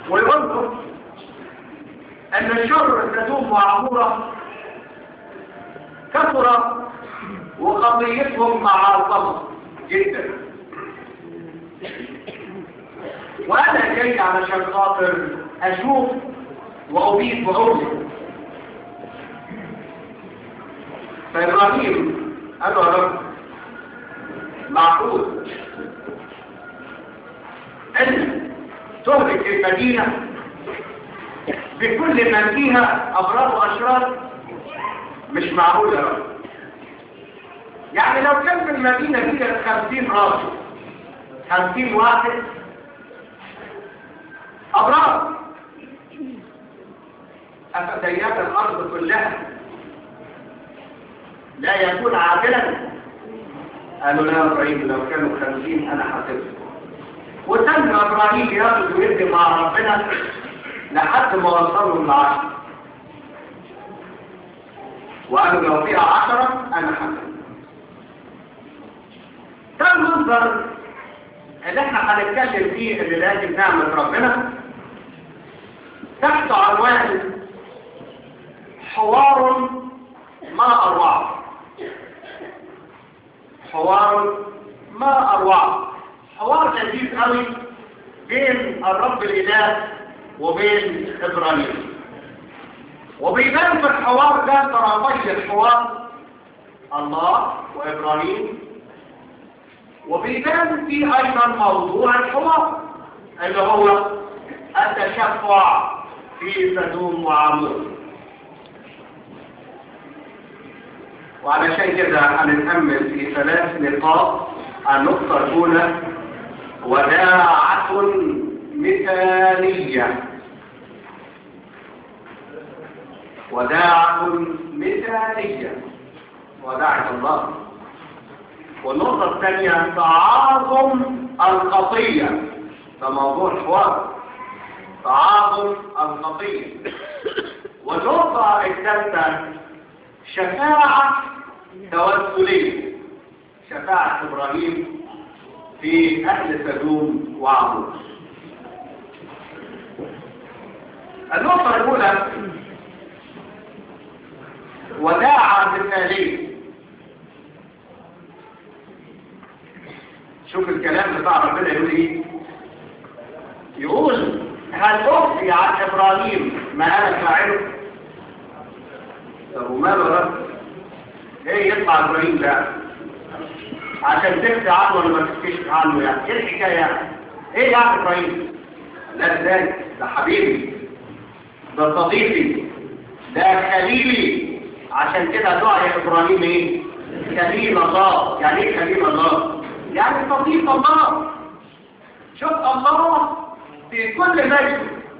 ويقول أن الشر تدوم وعمورة كثر وقضيتهم معارضة جدا وأنا جاي علشان خاطر أشوف وأضيف وأوزن فإبراهيم قال له يا رب معقول أن تهلك المدينة بكل من فيها أبرار وأشرار مش معقول يا رب يعني لو كان في المدينة فيها خمسين راجل خمسين واحد أبرار أفتيات الأرض كلها لا يكون عادلا قالوا لا يا إبراهيم لو كانوا خمسين أنا حاسبهم وتم إبراهيم ياخد ويدي مع ربنا لحد ما وصلوا للعشر وقالوا لو فيها عشرة أنا حاسب ده المنظر اللي احنا هنتكلم فيه اللي لازم نعمل ربنا تحت عنوان حوار ما أروعه حوار ما أروعه حوار لذيذ قوي بين الرب الإله وبين إبراهيم وبيبان في الحوار ده طرفي الحوار الله وإبراهيم وبيبان في أيضا موضوع الحوار اللي هو التشفع في سدوم وعمور وعلشان كده هنتأمل في ثلاث نقاط النقطة الأولى وداعة مثالية وداعة مثالية وداعة الله والنقطة الثانية تعاظم الخطية ده موضوع الحوار تعاظم الخطية والنقطة الثالثة شفاعة توسلية شفاعة إبراهيم في أهل سدوم وعمور النقطة الأولى وداعة مثالية شوف الكلام بتاع ربنا يقول ايه يقول هل أخفي عن إبراهيم ما أنا فاعله طب وماله رب ايه يطلع إبراهيم ده عشان تخفي عنه ولا ما تخفيش عنه يعني ايه الحكاية يعني ايه يعني إبراهيم لا ازاي ده حبيبي ده صديقي ده خليلي عشان كده دعاء إبراهيم ايه خليل الله يعني ايه خليل الله يعني صديق الله شوف الله في كل مجد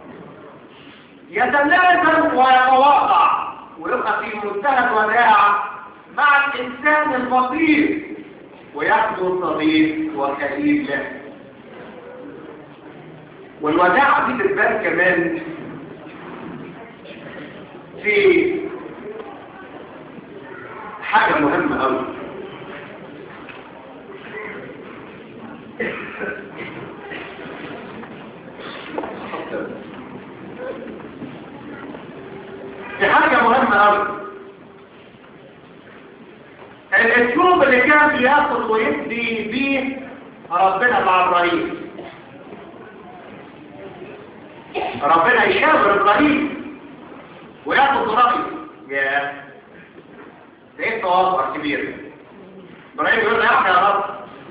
يتلازم ويتواقع ويبقى في منتهى الوداع مع الإنسان البسيط ويحدث صديق وخليل له والوداعة دي بتبان كمان في حاجة مهمة أوي في حاجة مهمة أوي الاسلوب اللي كان بياخد ويدي بيه ربنا مع ابراهيم ربنا يشاور ابراهيم وياخد رأيه يا ده ايه تواصل كبير ابراهيم يقول له يا رب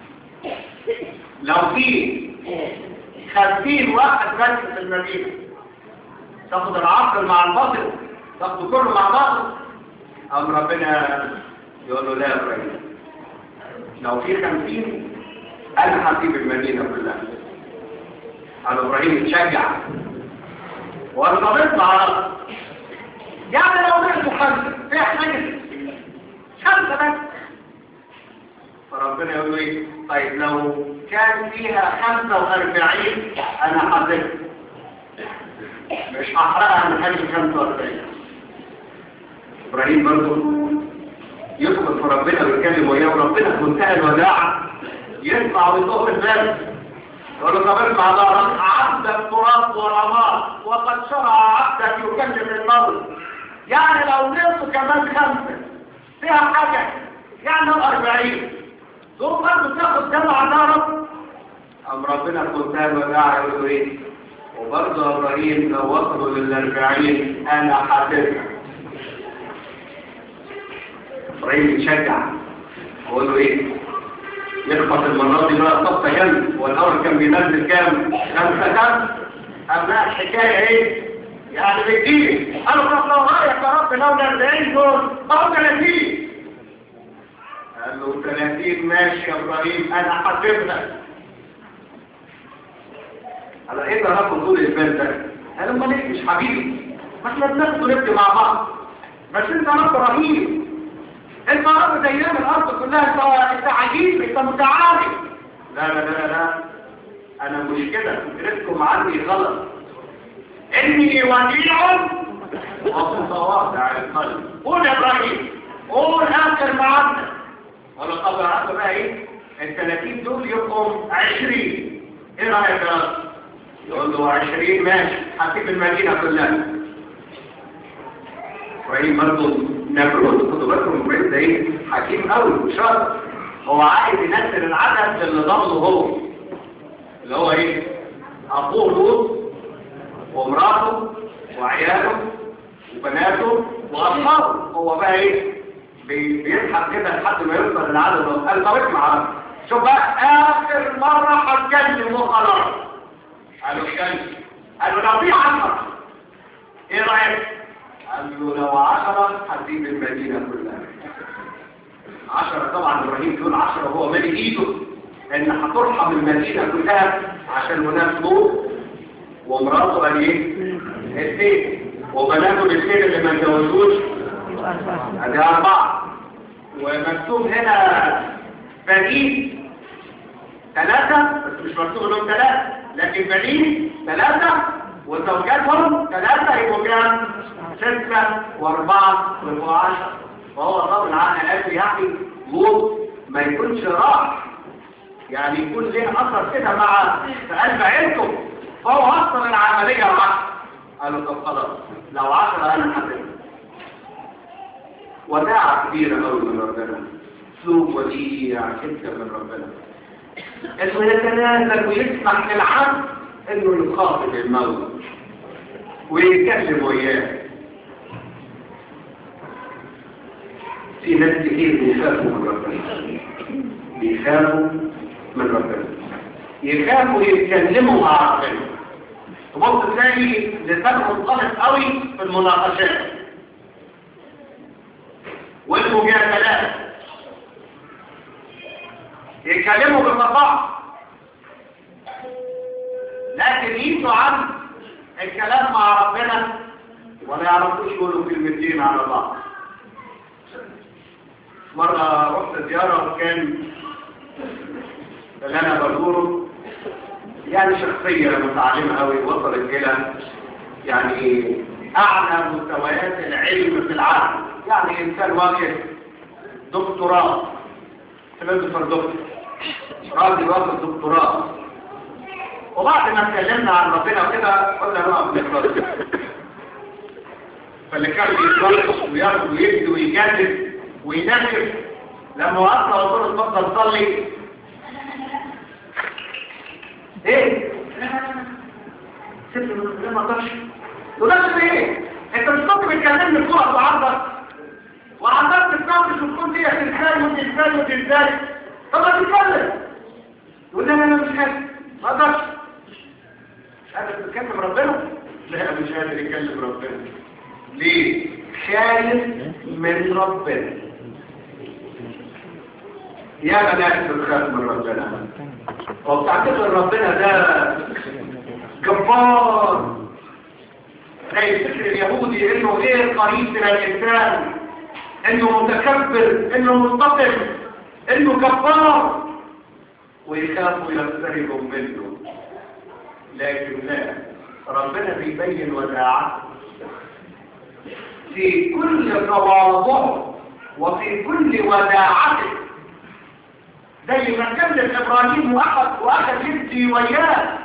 لو في خمسين واحد بس في المدينة تاخد العقل مع الباطل تاخد كله مع بعض أم ربنا يقول له لا يا ابراهيم لو في خمسين أنا هسيب المدينة كلها قال ابراهيم اتشجع ولما بيطلع يعني لو بقيتوا خمسة في حاجة خمسة بس فربنا يقول له ايه طيب لو كان فيها خمسة واربعين انا حذفت مش هحرقها من حاجة خمسة واربعين ابراهيم برضه يدخل في ربنا ويتكلم وياه وربنا بمنتهى الوداعة يطلع ويطوف الباب يقول له طب اسمع ظهرك عبدك تراب ورماد وقد شرع عبدك يكلم الموت يعني لو نقصوا كمان خمسة فيها حاجة يعني الأربعين دول برضه تاخد جمع ضرب أم ربنا كنتان وداع يقولوا إيه وبرضه إبراهيم لو وصلوا للأربعين أنا حاسبها إبراهيم يشجع يقول له إيه يخبط المرة دي بقى صفة جنب والأول كان بينزل كام خمسة كام أم لا الحكاية إيه يعني بتجيلي قالوا طب لو رأيك يا رب لو 40 دول أو 30 قال له 30 ماشي يا إبراهيم أنا حاسبها قال إيه ده هاخد طول البال ده قال له ليه مش حبيبي ما احنا بناخد ونبدي مع بعض بس أنت رب رهيب انت رب ديان الارض كلها انت انت عجيب انت متعالي لا لا لا لا انا مش كده فكرتكم عني غلط اني وديع ومتواضع القلب قول يا ابراهيم قول اخر معنا ولا طب يا رب بقى ايه ال 30 دول يبقوا 20 ايه رايك يا رب يقول له 20 ماشي هسيب المدينه كلها ابراهيم برضه نمرود خدوا بالكم ابراهيم ده ايه حكيم قوي شاطر هو عايز ينزل العدد اللي ضمنه هو اللي هو ايه اخوه لوط ومراته وعياله وبناته واصحابه هو بقى ايه بي- بيضحك كده لحد ما يوصل للعدد ده قال طب اسمع بقى. شوف بقى اخر مره هتكلم وخلاص قالوا اتكلم قالوا لو في عشرة ايه رايك قال له لو عشرة هتجيب المدينة كلها عشرة طبعا إبراهيم يقول عشرة هو مالي إيده إن هترحم المدينة كلها عشان هناك لوط ومراته قال إيه؟ اثنين وبناته الاثنين اللي ما اتجوزوش ادي أربعة ومكتوب هنا بنين ثلاثة بس مش مكتوب لهم ثلاثة لكن بنين ثلاثة وزوجاتهم ثلاثة يبقوا كام؟ ستة وأربعة ويبقوا عشرة فهو الرب العقل قال لي يعني لوط ما يكونش راح يعني يكون ليه أثر كده مع في قلب عيلته فهو أثر العملية معاه قالوا طب خلاص لو عشرة أنا حبيبي وداعة كبيرة قوي من ربنا سلوك وديع جدا من ربنا انه يتنازل ويسمح للعبد انه يخاطب الموت ويتكلم وياه في ناس كتير بيخافوا من ربنا بيخافوا من ربنا يخافوا يتكلموا مع ربنا تبص تلاقي لسانهم منطلق قوي في المناقشات والمجادلات يتكلموا بالنصاحة لكن يجوا عن الكلام مع ربنا ولا يعرفوش يقولوا كلمتين على بعض مرة رحت زيارة كان اللي أنا بزوره يعني شخصية متعلمة أوي وصلت إلى يعني أعلى مستويات العلم في العالم يعني إنسان واخد دكتوراه سمعت دكتور راجل واخد دكتوراه وبعد ما اتكلمنا عن ربنا وكده قلنا نقف نخلص فاللي كان بيصلي وياخد ويدي ويجدد وينكر لما وقفنا وقلت له اتفضل صلي ايه؟ ست لا ما اقدرش تقدرش ايه؟ انت مش كنت بتكلمني بصوره وعرضك وعمال تتناقش وتقول دي ازاي ودي ازاي ودي ازاي طب ما تتكلم تقول لي انا مش قادر ما اقدرش مش قادر تتكلم ربنا لا مش قادر يكلم ربنا ليه خايف من ربنا يا بنات بتخاف من ربنا وبتعتقد ربنا ده جبار زي الفكر اليهودي انه غير قريب من الانسان انه متكبر انه منتقم انه جبار ويخافوا يقتربوا منه لكن لا ربنا بيبين وداعته في كل تواضعه وفي كل وداعته زي ما كلم ابراهيم واخد واخد يدي وياه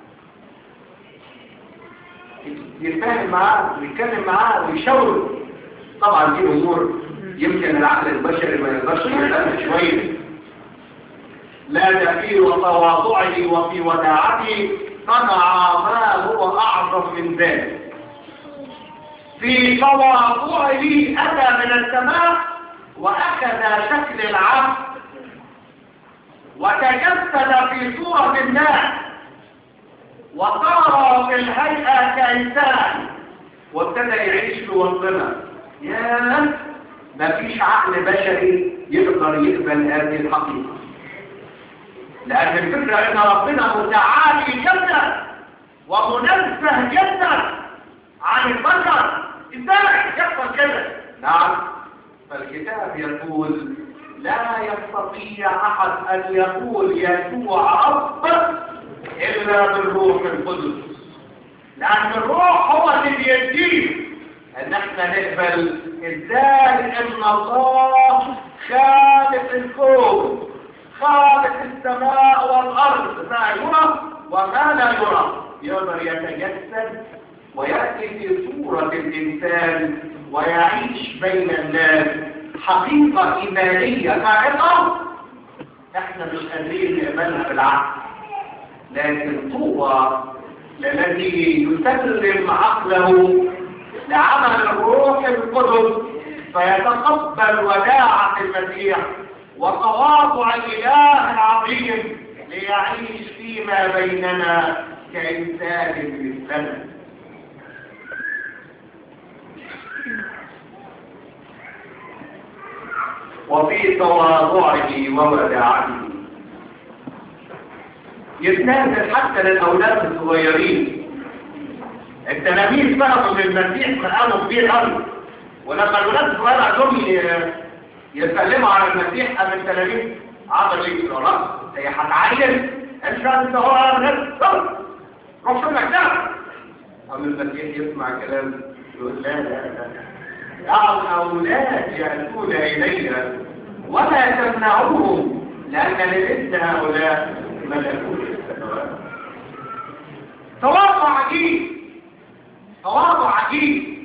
يتفاهم معاه ويتكلم معاه ويشاوره طبعا دي امور يمكن العقل البشري ما يقدرش يفهمها شويه لا ده في وتواضعه وفي وداعته صنع ما هو اعظم من ذلك في تواضعه اتى من السماء واخذ شكل العبد وتجسد في صورة الناس وصار في الهيئة كإنسان وابتدى يعيش في وسطنا يا مفيش عقل بشري يقدر يقبل هذه الحقيقة لأن الفكرة أن ربنا متعالي جدا ومنزه جدا عن البشر ازاي يحصل كده نعم فالكتاب يقول لا يستطيع أحد أن يقول يسوع رب إلا بالروح القدس لأن الروح هو اللي بيديه ان احنا نقبل ازاي ان الله خالق الكون خالق السماء والارض ما يرى وما لا يرى يقدر يتجسد ويأتي في صورة الإنسان ويعيش بين الناس حقيقة إيمانية فائقة احنا مش قادرين نقبلها بالعقل لكن طوبى للذي يسلم عقله لعمل الروح القدس فيتقبل وداعة المسيح وتواضع الإله العظيم ليعيش فيما بيننا كإنسان مثلنا وفي تواضعه ووداعته يتنازل حتى للأولاد الصغيرين التلاميذ فرقوا من المسيح فقالوا كبير قوي ولما الولاد الصغير عندهم يتكلموا على المسيح قام التلاميذ عملوا ايه خلاص هي هتعين انت انت هو نفس روح شو مكتب قام المسيح يسمع كلام يقول لا لا لا دع الاولاد ياتون الي ولا تمنعوهم لان لبث هؤلاء ملكوت السماوات تواضع عجيب تواضع عجيب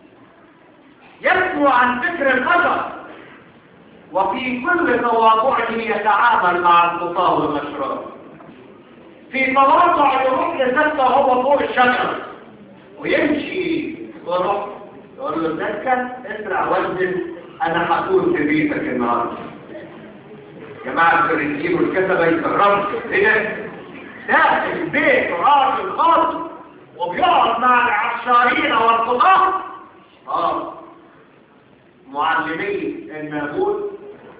يبدو عن فكر البشر وفي كل تواضعه يتعامل مع الخطاه والمشروع في تواضع يروح لسته هو فوق الشجره ويمشي ويروح يقول له زكا اسرع وزن انا هكون في بيتك النهارده جماعه الفرنسيين والكتبه يكرموا ايه ده البيت راجل خاص وبيقعد مع العشارين والقضاة اه معلمين النابوت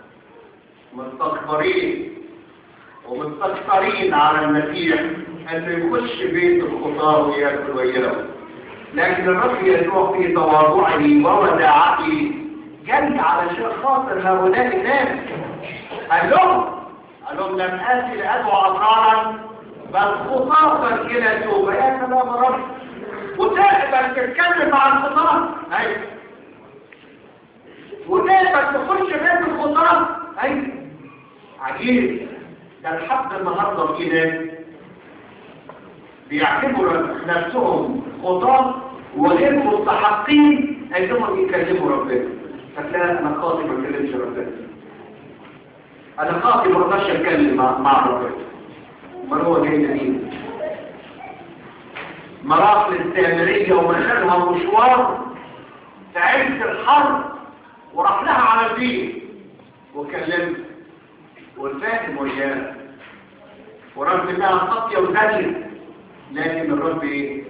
مستكبرين ومستكثرين على المسيح انه يخش بيت الخطاة وياكل ويرى لكن الرب يسوع في تواضعه ووداعته جري علشان خاطر هؤلاء الناس قال لهم قال لهم لم اتي لادعو ابرارا بل خطافا الى توبه يا سلام رب وتقبل تتكلم مع الخطاة ايوه وتقبل تخش بيت الخطاة ايوه عجيب ده لحد النهارده في ناس بيعتبروا نفسهم خطاة وغير مستحقين انهم يكلموا ربنا فتلاقي انا خاطي ما اتكلمش ربنا انا خاطي ما اقدرش اتكلم مع, مع ربنا امال هو جاي منين مراحل السامرية ومشاغلها مشوار في عز الحرب وراح لها على الدين وكلمت والفاتم وياه ورب انها خطية وزانية لكن الرب ايه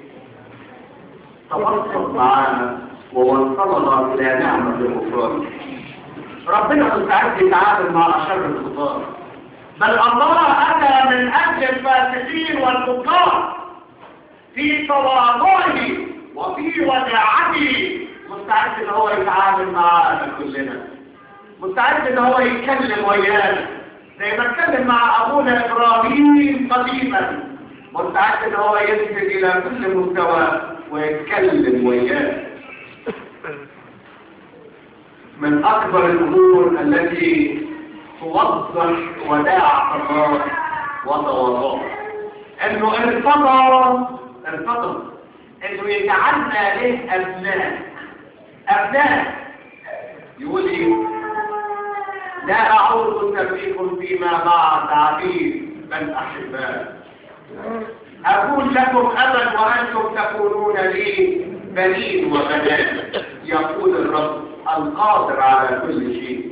تبسط معانا ووصلنا الى نعمة الغفران ربنا مستعد يتعامل مع اشر الخطار بل الله اتى من اجل الفاسقين والكفار في تواضعه وفي وداعته مستعد ان هو يتعامل معنا كلنا مستعد ان هو يتكلم ويانا زي ما اتكلم مع ابونا ابراهيم قديما مستعد ان هو ينزل الى كل مستوى ويتكلم ويانا من اكبر الامور التي توضح وداع الله وتواضعه انه ارتضى ارتضى انه يجعلنا له ابناء ابناء يقول ايه لا اعود اسميكم فيما بعد عبيد بل احباء اكون لكم ابا وانتم تكونون لي بنين وبنات يقول الرب القادر على كل شيء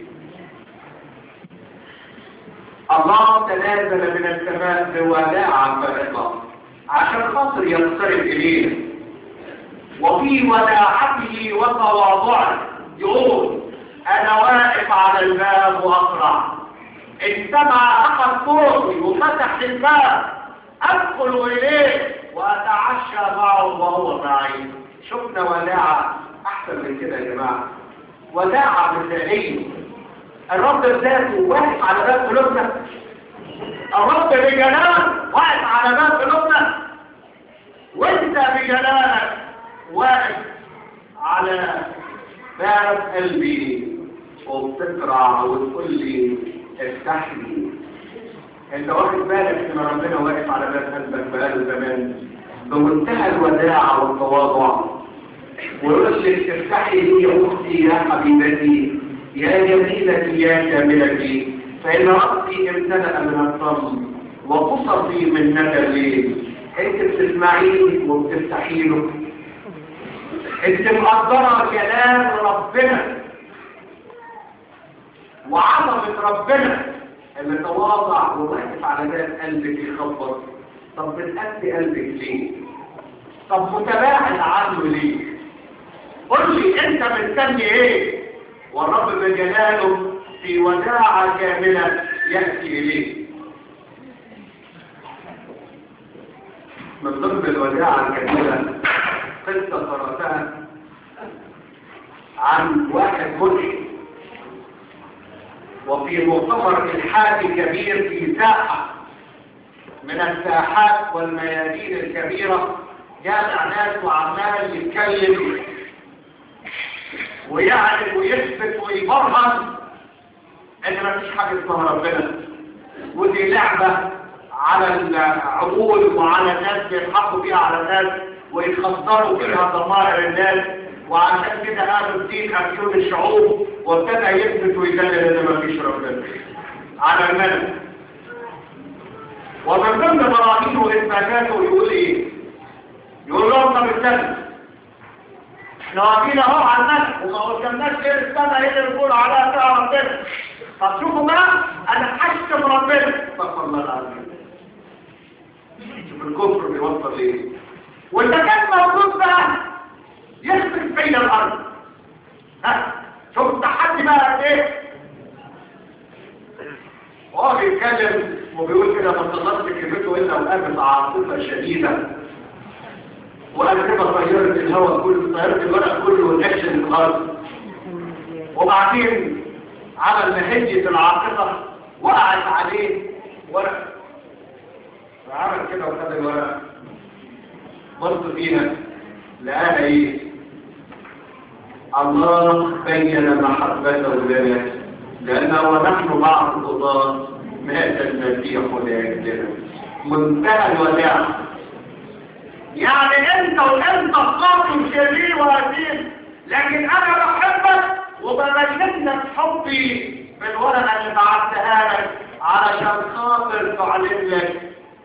الله تنازل من السماء بوداعة فارقة عشان خاطر يقترب إلينا وفي وداعته وتواضعه يقول أنا واقف على الباب وأقرع إن سمع أحد صوتي وفتح الباب أدخل إليه وأتعشى معه وهو معي شفنا وداعة أحسن من كده يا جماعة وداعة مثالية الرب ذاته واقف على باب قلوبنا الرب بجلال واقف على باب قلوبنا وانت بجلالك واقف على باب قلبي وبتقرع وتقول لي افتح لي انت واخد بالك ان ربنا واقف على باب قلبك بقاله زمان بمنتهى الوداع والتواضع ويقول لك افتحي لي يا اختي يا حبيبتي يا جميلتي يا كاملتي فإن رأسي امتلأ من الصم وقصصي من ندى الليل انت بتسمعيني وبتفتحي له انت مقدرة كلام ربنا وعظمة ربنا اللي تواضع وواقف على باب قلبك يخبط طب بتأدي قلبك ليه؟ طب متباعد عنه ليه؟ قل لي انت مستني ايه؟ والرب بجلاله في وداعة كاملة يأتي إليه من ضمن الوداعة الكاملة قصة قرأتها عن واحد ملحد وفي مؤتمر إلحادي كبير في ساحة من الساحات والميادين الكبيرة جامع ناس وعمال يتكلم ويعرف ويثبت ويبرهن ان ما فيش حاجه اسمها ربنا ودي لعبه على العقول وعلى الناس بيضحكوا فيها على الناس ويتخسروا فيها ضمائر الناس وعشان كده قالوا الدين عيون الشعوب وابتدى يثبت ويدلل ان ما فيش ربنا على الملك ومن ضمن براهينه واثباتاته يقول ايه؟ يقول لهم طب استنى احنا واقفين اهو على الملك وما قدامناش غير السنه هي اللي بنقول عليها فيها ربنا طب شوفوا بقى انا حشم ربنا استغفر الله العظيم شوف الكفر بيوصل ليه واذا كان موجود بقى يخبط بين الارض ها شوف التحدي بقى قد ايه وهو بيتكلم وبيقول كده ما خلصت كلمته الا وقامت عاصفه شديده وقال كده طياره الهواء كله طياره الورق كله نكشن الارض وبعدين عمل مهجة العاقبة وقعت عليه ورق فعمل كده وخد الورق برضه فيها لقاها ايه الله بين محبته لنا لأنه ونحن مع القضاء مات المسيح لأجلنا منتهى الوداع يعني انت وانت قاتل شرير وهزيم لكن انا بحبك وبمجد لك حبي بالورقه اللي بعتها لك علشان خاطر تعلن لك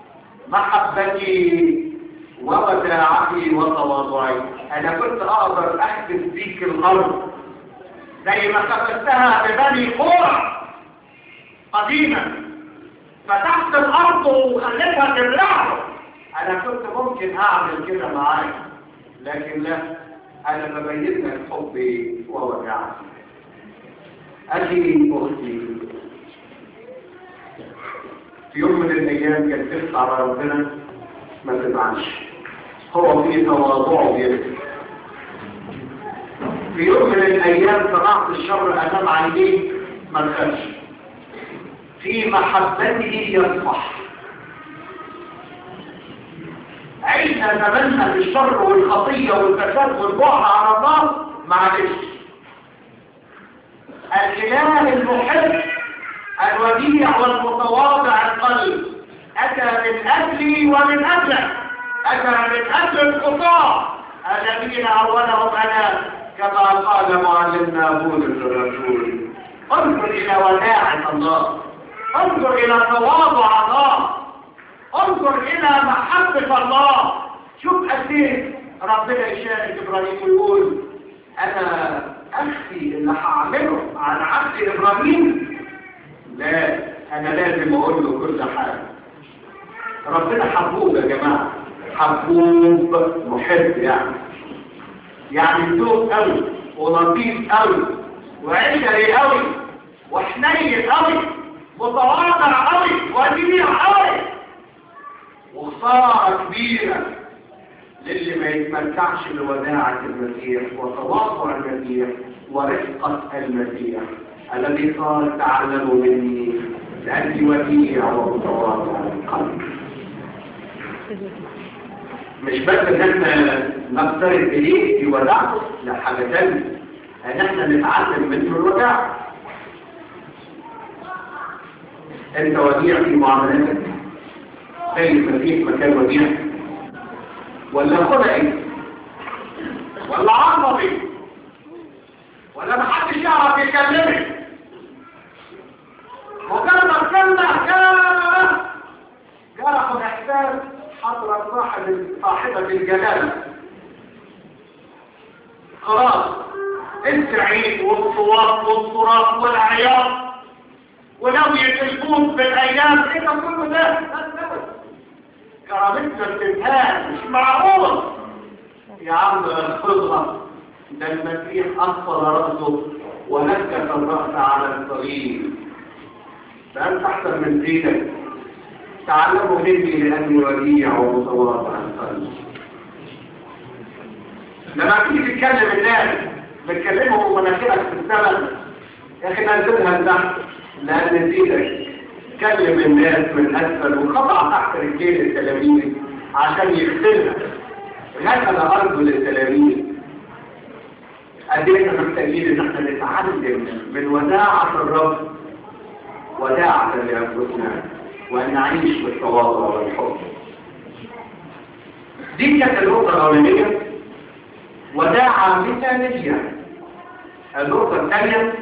محبتي ووداعتي وتواضعي انا كنت اقدر احدث بيك الارض زي ما كتبتها ببني قرى قديما فتحت الارض وخليتها تبلعه انا كنت ممكن اعمل كده معاك لكن لا انا ببين لك حبي ووداعتي اخي اختي في يوم من الايام كانت تفتح على ربنا ما تزعلش هو في تواضعه بيكتب في يوم من الايام صنعت الشر امام عينيه ما تخافش في محبته يصفح عيش نتمنى بالشر والخطية والفساد والبعد على الله معلش الإله المحب الوديع والمتواضع القلب أتى من أجلي ومن أجلك أتى من أجل الخطاة الذين أولهم أنا كما قال معلمنا بولس الرسول انظر إلى وداعة الله انظر إلى تواضع الله انظر إلى محبة الله شوف قد ايه ربنا يشارك إبراهيم ويقول أنا أخفي اللي هعمله عن عبد إبراهيم لا أنا لازم أقول له كل حاجة ربنا حبوب يا جماعة حبوب محب يعني يعني ذوق قوي ولطيف قوي وعشري قوي وحنين قوي متواضع قوي وديع قوي وخسارة كبيرة للي ما يتمتعش بوداعة المسيح وتواضع المسيح ورفقة المسيح الذي قال تعلموا مني لأني وديع ومتواضع القلب مش بس ان احنا نقترب اليه في وداعته لا حاجه ثانيه ان احنا نتعلم منه الوداع انت وديع في معاملاتك زي المسيح ما كان وديع ولا خلقي ولا عصبي ولا محدش يعرف يكلمك مجرد كلمه كلمه جرح احساس حضرة صاحب صاحبة الجلالة خلاص السعيد والصواب والصراخ والعياط ونوية الفوت بالايام ايه ده كله ده كرامتنا التنهان مش معقول يا عم خذها ده المسيح أطفل رأسه ونكت الرأس على الصليب ده أنت أحسن من دينك تعلموا مني لأني وديع ومتواضع القلب لما تيجي تتكلم الناس بتكلمهم ومناخيرك في السماء يا أخي نزلها لتحت لأن زيدك كلم الناس من أسفل وخضع تحت رجلين التلاميذ عشان يغسلها هكذا أرجو للتلاميذ قد ايه احنا محتاجين ان احنا نتعلم من وداعة الرب وداعة لأنفسنا وأن نعيش بالتواضع والحب دي كانت النقطة الأولانية وداعة مثالية النقطة الثانية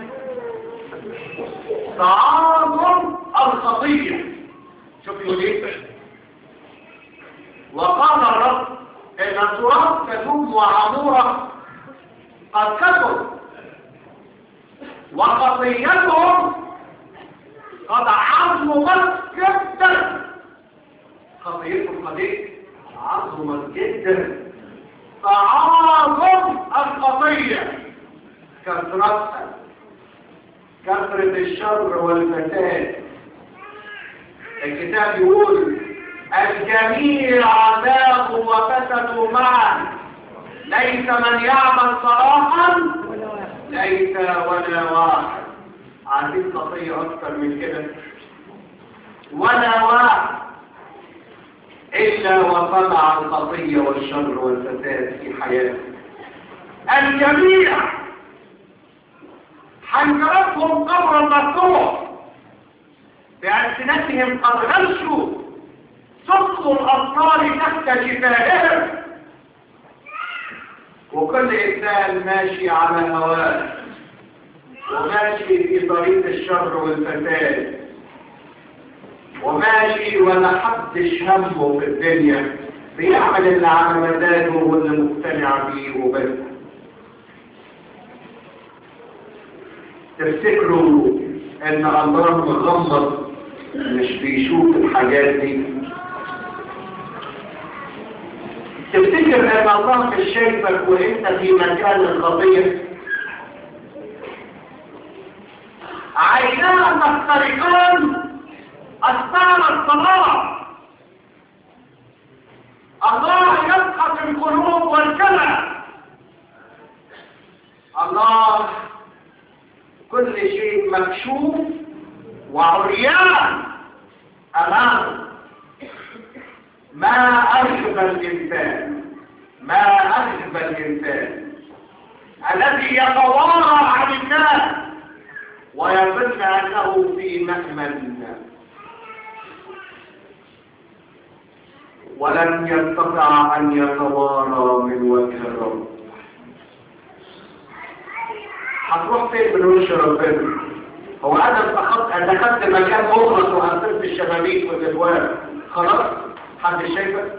تعاظم الخطية شوف يقول ايه وقال الرب ان التراب تدوم وعمورة قد كثر وخطيتهم قد عظمت جدا خطيتهم قد ايه عظمت جدا تعاظم الخطية كثرتها كثرة الشر والفساد الكتاب يقول الجميع عذابوا وفسدوا معا ليس من يعمل صلاحا ليس ولا واحد عارفين خطية أكثر من كده ولا واحد إلا وطلع الخطية والشر والفساد في حياته الجميع حنجرتهم قبر مفتوح بألسنتهم قد غشوا سقطوا الأبطال تحت شفاههم وكل إنسان ماشي على هواه وماشي في طريق الشر والفساد وماشي ولا حدش همه في الدنيا بيعمل اللي على مزاجه واللي مقتنع بيه وبس تفتكروا ان الله مغمض مش بيشوف الحاجات دي تفتكر ان الله مش شايفك وانت في مكان الخطيه عيناه تخترقان أستار الصلاة الله يبحث القلوب والكلى الله كل شيء مكشوف وعريان أمامه ما أشبه الإنسان ما أشبه الإنسان الذي يتوارى عن الناس ويظن أنه في مأمن ولن يستطع أن يتوارى من وجه الرب هتروح فين من وش ربنا هو انا اتخذت دخلت مكان مغلق وقفلت الشبابيك والابواب خلاص حد شايفك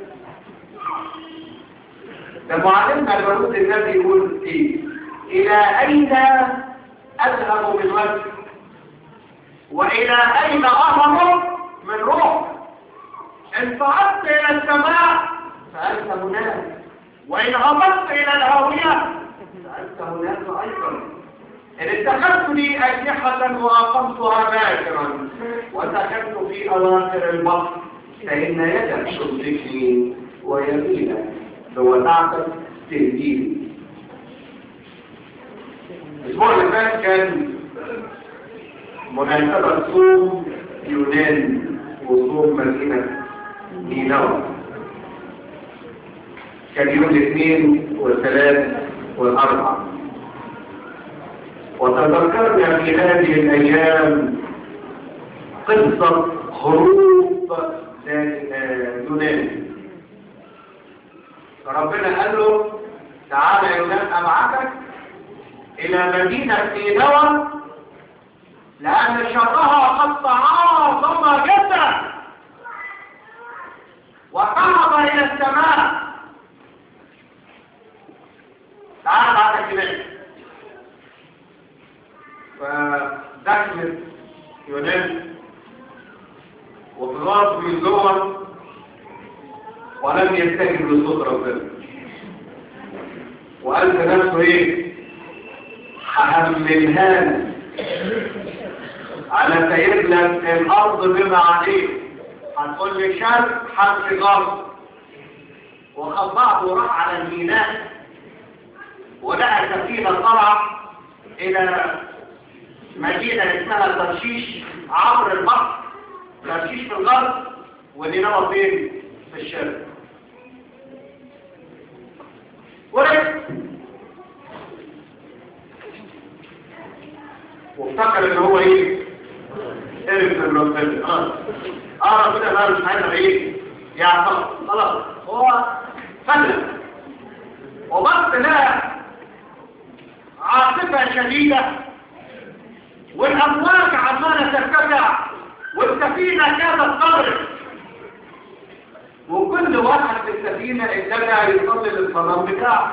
ده معلمنا البرود النبي يقول ايه الى اين اذهب من وجه والى اين اهرب من روح ان صعدت الى السماء فانت هناك وان هبطت الى الهاويه فانت هناك ايضا إن اتخذت لي أجنحة وأقمتها باكرا وسكنت في أواخر البحر فإن يدك تمسكني ويمينك فوضعتك تهديني الأسبوع اللي فات كان مناسبة صوم يونان وصوم مدينة نينوى كان يوم الاثنين والثلاث والأربع وتذكرنا في هذه الأيام قصة هروب يونان ربنا قال له تعالى يا يونان أبعثك إلى مدينة نينوى لأن شرها قد تعاظم جدا وقرب إلى السماء تعالى بعدك إليه فدخلت يونان وفي من جوه ولم يستجب لصوت ربنا وقال في نفسه ايه هحملها على سيد لك الارض بما عليه هتقول لي شرق حمش غرب وخد بعضه وراح على الميناء ولقى سفينه طلعت الى مدينة اسمها ترشيش عبر البحر ترشيش في الغرب ونينوى فين في الشرق ورد وافتكر ان هو ايه عرف من ربنا خلاص اه ربنا بقى مش عايز ايه يعني خلاص خلاص هو فلت وبص لها عاصفة شديدة والأمواج عمالة ترتفع والسفينة كانت تغرق وكل واحد في السفينة اتجه يصلي للصلاة بتاعه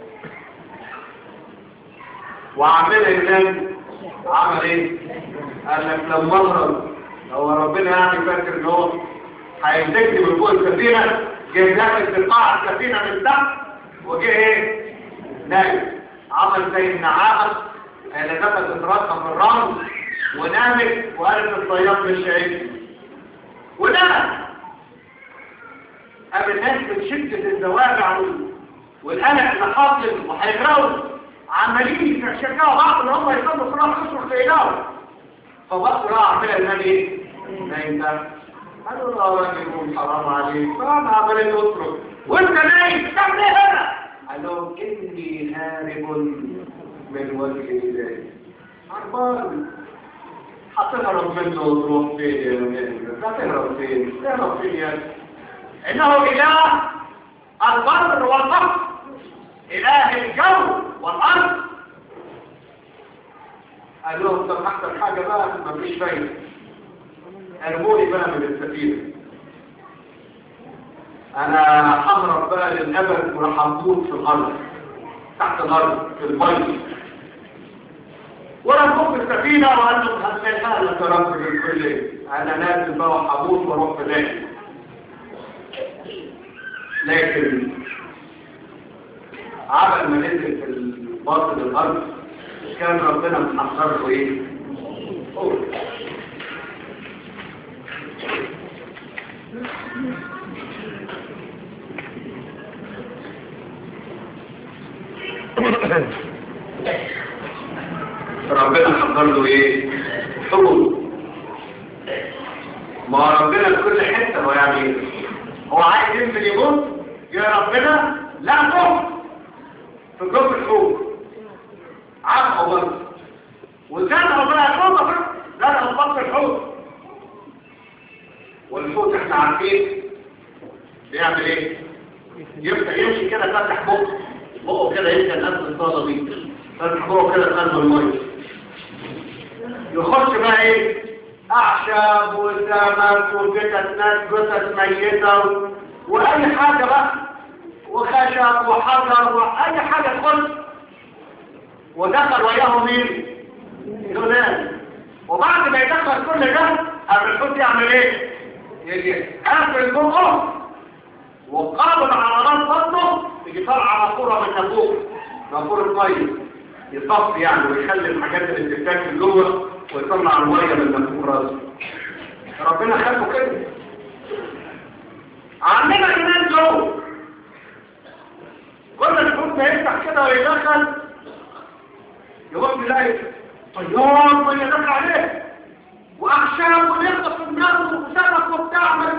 وعمل ينام عمل ايه؟ قال لك لما اهرب هو ربنا يعني فاكر ان هو هيمسكني من فوق السفينة جه داخل في قاع السفينة من تحت وجه ايه؟ نايم عمل زي النعامة اللي نفس اترسم في الرمل ونامت وقالت الصياد مش عيد ونام قام الناس من شدة الزواج والقلق اللي حاصل وهيغرقوا عمالين يشجعوا بعض اللي هم يصلوا صلاة خسروا خيلاهم فبصوا راح عمل النبي ايه؟ نايم ده قالوا له يا راجل حرام عليك فقام عمال يترك وانت نايم تعمل ايه هنا؟ قال لهم اني هارب من وجه الله عربان هتهرب منه وتروح فين يا ولاد هتهرب فين تهرب فين يا انه اله البر والبحر اله الجو والارض قال لهم طب احسن حاجه بقى مفيش فايده ارموني بقى من السفينه انا ههرب بقى للابد وهموت في الارض تحت الارض في الميه ورموه في السفينه وقال له هسلها لك يا رب من كل انا نازل بقى وهموت واروح في ذلك لكن عمل ما نزل في باطن الارض كان ربنا محضر له ايه؟ قول ربنا حضر له ايه حبوب ما ربنا في كل حته هو يعني ايه هو عايز ينزل يموت يا ربنا لا تموت في جوف الحوت عارفه برضه وكان ربنا يقول ايه بيعمل ايه يفتح يمشي كده فتح بقه بقه كده يمكن الناس الصاله دي فتح بقه كده قلب الميه يخش بقى ايه اعشاب وسمك وجثث ناس جثث ميته و... واي حاجه بقى وخشب وحجر واي حاجه تخش ودخل وياه مين يونان وبعد ما يدخل كل ده الرسول يعمل ايه يجي قافل بقه وقابل على راس بطنه يجي طالع ماسوره من نافوخ ماسوره ميه يصفي يعني ويخلي الحاجات اللي بتتاكل جوه ويطلع الميه من نافوخ راسه ربنا خلقه كده عندنا كمان جوه كل الفوت ما يفتح كده ويدخل يقوم يلاقي طيار ميه دخل عليه واخشاب ويخطف النار وسمك وبتعمل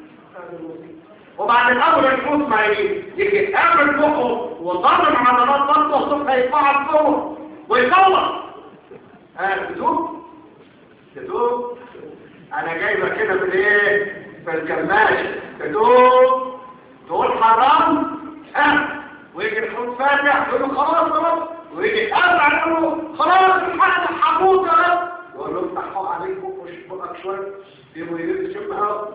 وبعد الاول الفوت ما يجي قابل بقه وضرب عضلات بطنه الصبح يطلع فوق ويصور ها تدوب تدوب انا جايبه كده في الايه في الكماش تدوب تقول حرام ها ويجي الحوت فاتح يقول له خلاص خلاص ويجي ارجع يقول له خلاص الحق الحبوط يا رب يقول له افتح فوق عليك بقك شويه يبقوا يجي يشم هوا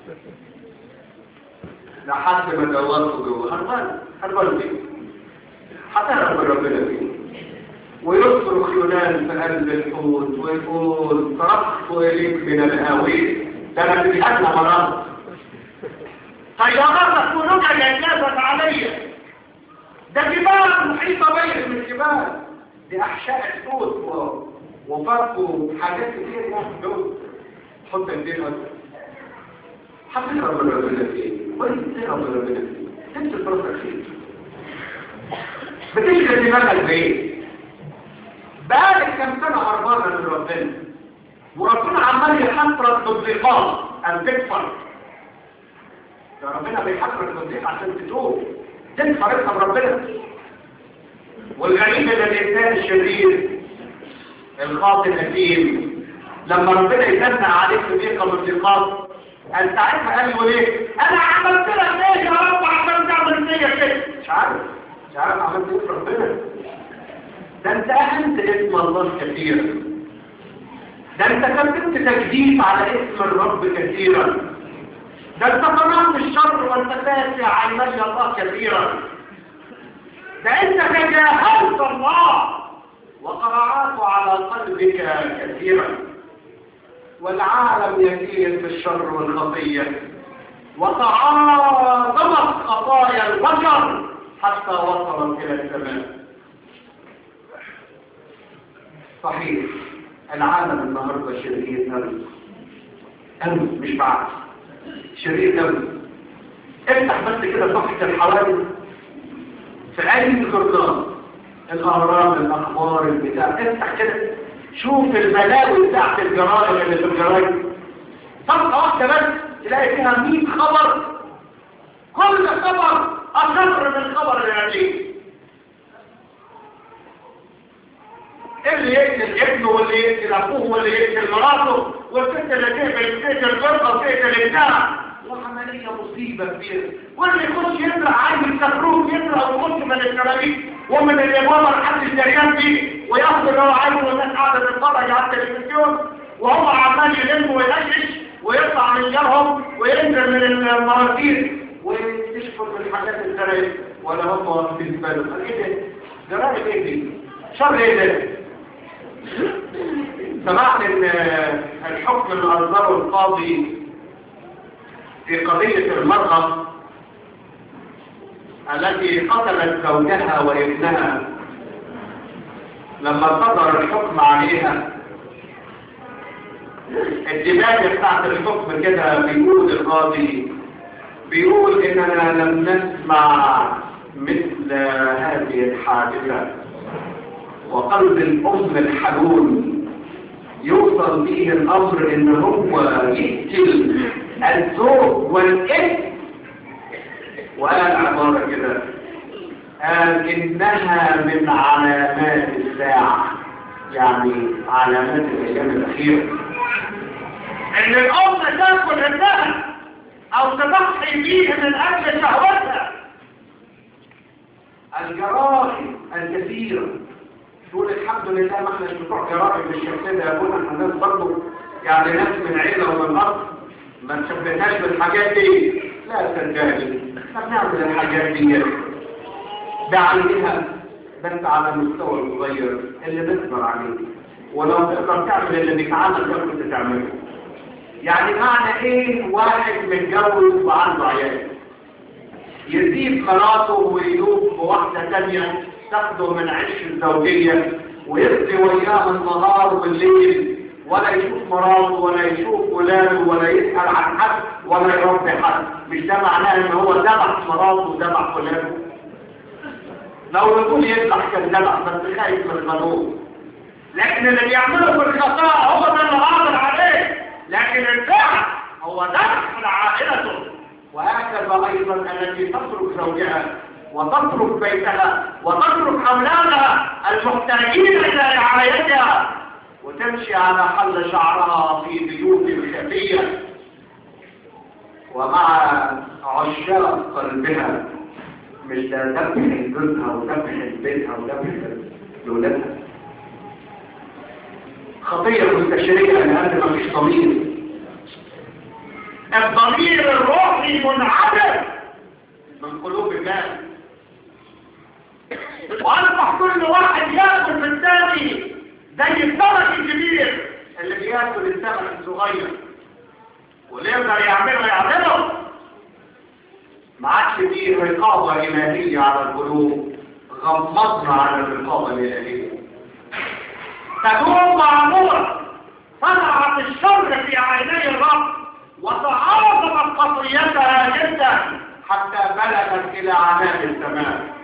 لحد ما دورته جوه هربان هربان فيه هتهرب من ربنا فيه ويصرخ يونان في قلب الحوت ويقول صرخت اليك من الهاويه ده انا في ادنى مرض طيارات كلها جنبت عليا ده جبال محيطه بيا من الجبال دي احشاء الحوت و... وفرق وحاجات كتير ممكن دول حط الدين وانت هتهرب من ربنا فيه وانت تهرب من ربنا فيه انت فرصك فيه بتشغل دماغك بايه بقالك كم سنة هربانة من ربنا وربنا عمال يحفرك تطبيقات ان تكفر ده ربنا بيحفرك تطبيق عشان تتوب تكفر انت بربنا والغريب ان الانسان الشرير الخاطئ الأثيم لما ربنا يتنع عليك في ضيقة من الضيقات انت عارف قال له ايه انا عملت لك ايه يا رب عشان تعمل فيا كده مش عارف مش عارف عملت ايه في ربنا ده انت اهنت اسم الله كثيرا ده انت كتبت تكذيب على اسم الرب كثيرا ده انت قررت الشر وانت تاسع عيني الله كثيرا ده انت تجاهلت الله وقرعاته على قلبك كثيرا والعالم يسير في الشر والخطية وتعاظمت خطايا البشر حتى وصلت إلى السماء صحيح العالم النهاردة شرير أوي أوي مش بعد شرير أوي افتح بس كده صفحة الحوادث في أي جردان الأهرام الأخبار البتاع افتح كده شوف البلاوي بتاعت الجرائم اللي في الجرائم صفحة واحدة بس تلاقي فيها 100 خبر كل خبر أشر من الخبر اللي قبليه اللي يقتل ابنه واللي يقتل أبوه واللي يقتل مراته والست اللي تقتل تقتل جربة وتقتل ابنها وعملية مصيبة كبيرة واللي يخش يزرع عين الكفروت يزرع ويخش من الكراميك ومن الابواب لحد الجريان دي وياخد اللي هو عايزه والناس قاعده تتفرج على التلفزيون وهو عمال يلم ويقشش ويطلع من جارهم وينزل من المراتير ويكتشفوا من الحاجات الزراير ولا هم واخدين بالهم قال ايه ده؟ جرائم ايه دي؟ شر ايه ده؟ سمعت ان الحكم اللي اصدره القاضي في قضيه المرأة التي قتلت زوجها وابنها لما صدر الحكم عليها الدماغ بتاعت الحكم كده بيقول القاضي بيقول اننا لم نسمع مثل هذه الحادثة وقلب الام الحنون يوصل به الامر ان هو يقتل الزوج والابن وقال عبارة كده قال إنها من علامات الساعة يعني علامات الأيام الأخيرة إن الأم تاكل ابنها او تضحي بيه من اجل شهوتها الجرائم الكثيرة تقول الحمد لله ما احنا بتوع جرائم بالشكل ده يا ابونا احنا ناس برضه يعني ناس من عيلة ومن ارض ما نشبهناش بالحاجات دي لا صدقني احنا بنعمل الحاجات دي ده عليها بس على المستوى الصغير اللي نقدر عليه ولو تقدر تعمل اللي بيتعمل ده كنت تعمله يعني معنى ايه واحد متجوز وعنده عيال يسيب مراته ويدوب بواحدة تانية تاخده من عيش الزوجية ويقضي وياه النهار والليل ولا يشوف مراته ولا يشوف ولاده ولا يسأل عن حد ولا يربي حد مش ده معناه ان هو ذبح مراته وذبح ولاده لو يقول يذبح كان ذبح بس خايف من القانون لكن اللي بيعمله في الخطاء هو ده اللي قادر عليه لكن الفعل هو ذبح لعائلته وهكذا ايضا التي تترك زوجها وتترك بيتها وتترك اولادها المحتاجين الى رعايتها وتمشي على حل شعرها في بيوت خفيه ومع عشاق قلبها مش ده ذبح جوزها وذبح بيتها وذبح لولادها خطيه مستشريه لان مفيش ضمير الضمير الروحي منعدم من قلوب الناس واصبح كل واحد ياكل في الثاني زي السمك الكبير اللي بياكل السمك الصغير واللي يقدر يعمله يعمله ما عادش فيه رقابه الهيه على القلوب غمضنا على الرقابه الالهيه تدوم معموره صنعت الشر في عيني الرب وتعاظمت خطيتها جدا حتى بلغت الى عنان السماء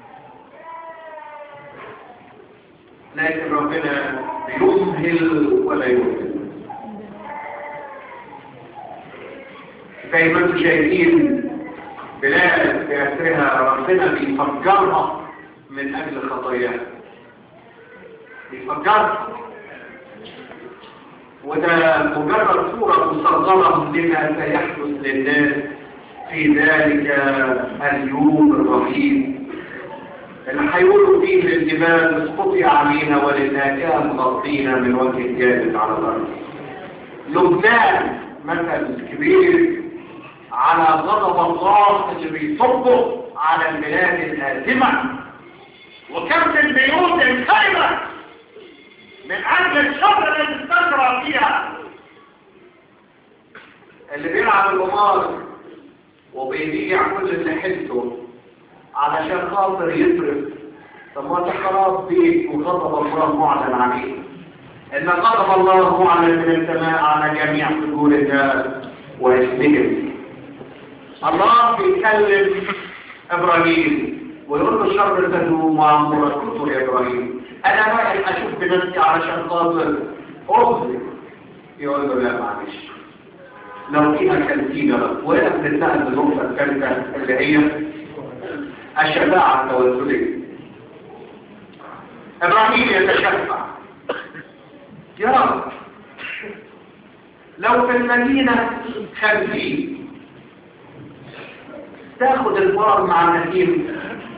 لكن ربنا يمهل ولا يمهل زي ما انتم شايفين بلاد بأسرها ربنا بيفجرها من اجل خطاياها بيفجرها وده مجرد صورة مصغرة لما سيحدث للناس في ذلك اليوم الرهيب اللي هيقولوا فيه للجبال اسقطي علينا وللناكام مغطينا من وجه الجالس على الارض لبنان مثل كبير على غضب الله اللي بيصبه على البلاد الآثمة وكم من بيوت انخربت من أجل الشر الذي استجرى فيها اللي بيلعب القمار وبيبيع كل اللي حلته علشان خاطر يصرف طب ما انت خلاص بيك وغضب الله معلن عليه ان غضب الله معلن من السماء على جميع فجور الناس واسمهم الله بيكلم ابراهيم ويقول له الشر تدوم وعمرك كتر يا ابراهيم انا رايح اشوف بنفسي علشان خاطر اخذ يقول له لا معلش لو فيها كنتيجه وهنا بنتنقل بالنقطه الثالثه اللي هي الشفاعه التوسليه ابراهيم يتشفع يا رب لو في المدينه خمسين تاخد الفار مع النسيم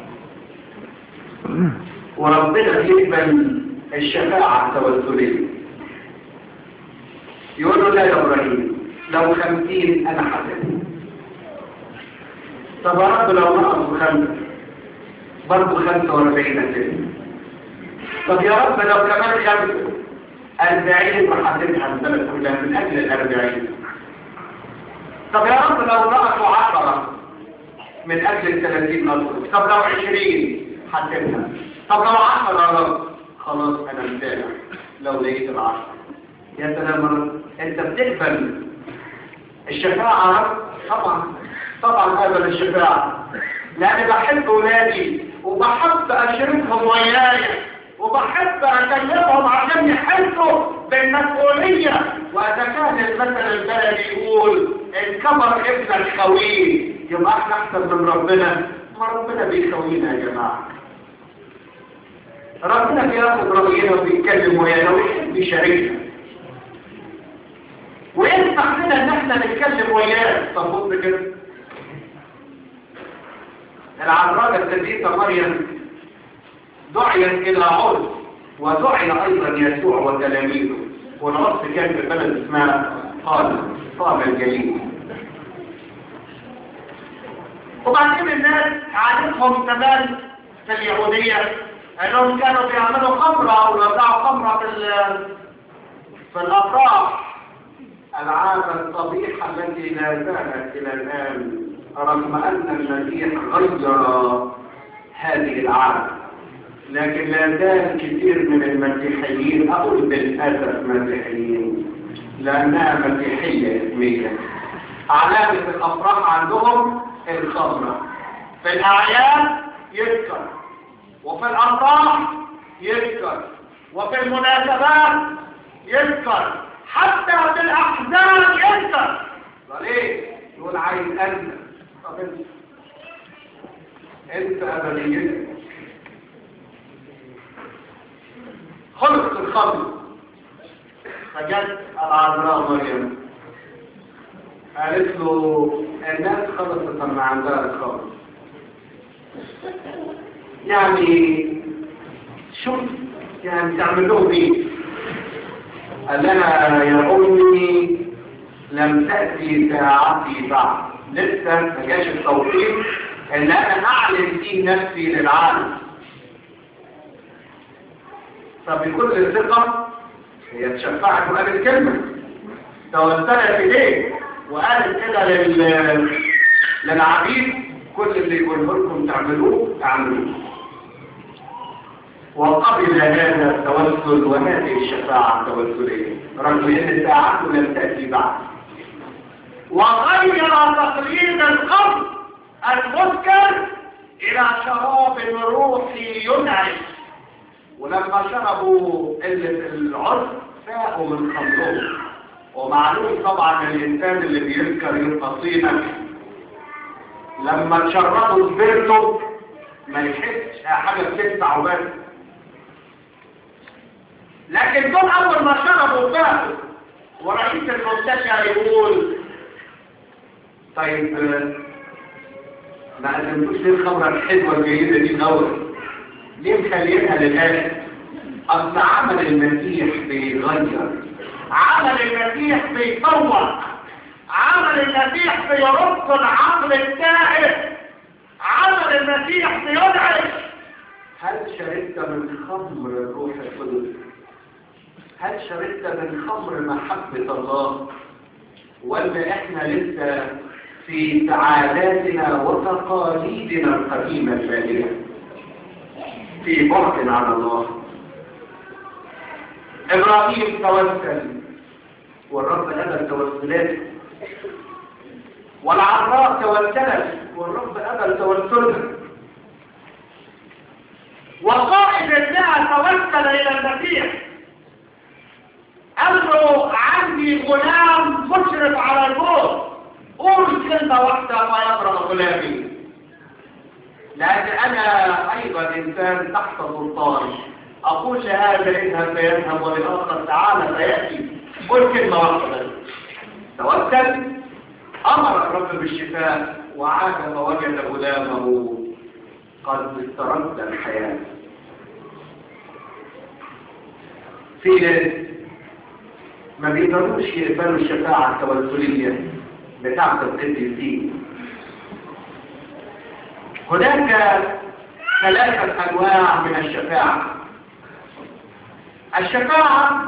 وربنا يقبل الشفاعة التوسلية يقول له لا يا إبراهيم لو خمسين أنا حسن طب يا رب لو نقصوا خمسة برضه خمسة واربعين سنة طب يا رب لو كمان خمسة أربعين محاسبها البلد كلها من أجل الأربعين طب يا رب لو نقصوا عشرة من أجل الثلاثين نصر طب لو عشرين حاسبها طب لو عشرة يا رب خلاص أنا متابع لو لقيت العشرة يا سلام رب أنت بتقبل الشفاعة رب طبعا طبعا قبل الشفاعة لأني بحب أولادي وبحب أشركهم وياي وبحب أكلمهم عشان يحسوا بالمسؤولية وإذا كان المثل البلدي يقول إن كبر ابنك خويه يبقى احنا أحسن من ربنا ما ربنا بيخوينا يا جماعة ربنا بياخد رأينا وبيتكلم ويانا ويحب يشاركنا وانت يسمح لنا ان احنا نتكلم وياه طب بص كده العذراء السيدة مريم دعيت الى عرس ودعي ايضا يسوع وتلاميذه والعرس كان في بلد اسمها قال قال الجليل وبعدين الناس عادتهم كمان في اليهودية انهم كانوا بيعملوا خمرة او يوزعوا خمرة في في الافراح العادة القبيحة التي لا زالت الى الان رغم ان المسيح غير هذه العادة لكن لا زال كثير من المسيحيين اقول بالاسف مسيحيين لانها مسيحية اسمية علامة الافراح عندهم الخمرة في الاعياد يذكر وفي الافراح يذكر وفي المناسبات يذكر حتى في الاحزان يذكر ليه يقول عايز انت طب انت انت ابديتك خلقت الخمر فجت العذراء مريم قالت له الناس خلصت ما عندها الخمر يعني شوف يعني تعمل لهم ايه قال لها يا امي لم تأتي ساعتي بعد لسه ما جاش التوقيت ان انا اعلن فيه نفسي للعالم فبكل ثقة هي تشفعت وقالت كلمة توسلت اليه وقالت كده لل... للعبيد كل اللي يقوله لكم تعملوه تعملوه وقبل هذا التوسل وهذه الشفاعة التوسلية رغم ان ساعته لم تأتي بعد وغير تقليد القبر المذكر الى شراب روحي ينعش ولما شربوا العرس فاقوا من خمرهم ومعلوم طبعا الانسان اللي بيذكر يبقى طينة لما تشربوا سبيرتو ما يحسش حاجة بتدفع وبس لكن دول اول ما شربوا فاقوا ورئيس المستشفى يقول طيب ما قدمتوش ليه الخمرة الحلوة الجيدة دي الأول ليه مخلينها للآخر أصل عمل المسيح بيغير عمل المسيح بيطور عمل المسيح بيرد العقل التائه عمل المسيح بيدعش هل شربت من خمر الروح القدس هل شربت من خمر محبة الله ولا احنا لسه في سعاداتنا وتقاليدنا القديمة الفائدة في بعد عن الله إبراهيم توسل والرب أبى التوسلات والعراء توسلت والرب أبى التوسلات وقائد الله توسل إلى المسيح قال له عندي غلام مشرف على الموت قول كلمة واحدة ما يقرأ غلامي لأن أنا أيضا إنسان تحت سلطاني أقول لهذا اذهب فيذهب وللآخر تعالى فيأتي قل كلمة واحدة توكل أمر الرب بالشفاء وعاد فوجد غلامه قد استرد الحياة في ناس ما بيقدروش يقبلوا الشفاعة التوسلية بتاعة القديسين هناك ثلاثة أنواع من الشفاعة الشفاعة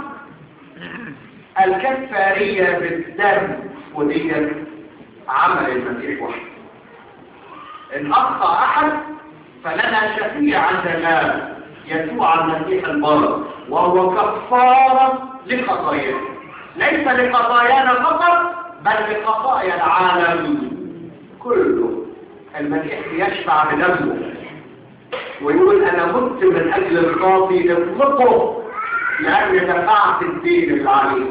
الكفارية بالدم ودي عمل المسيح وحده إن أخطأ أحد فلنا شفيع عندنا يسوع المسيح البار وهو كفارة لخطايانا ليس لخطايانا فقط بل لخطايا العالم كله المسيح يشفع بدمه ويقول انا مت من اجل الخاطي اطلقه لاني دفعت الدين اللي عليه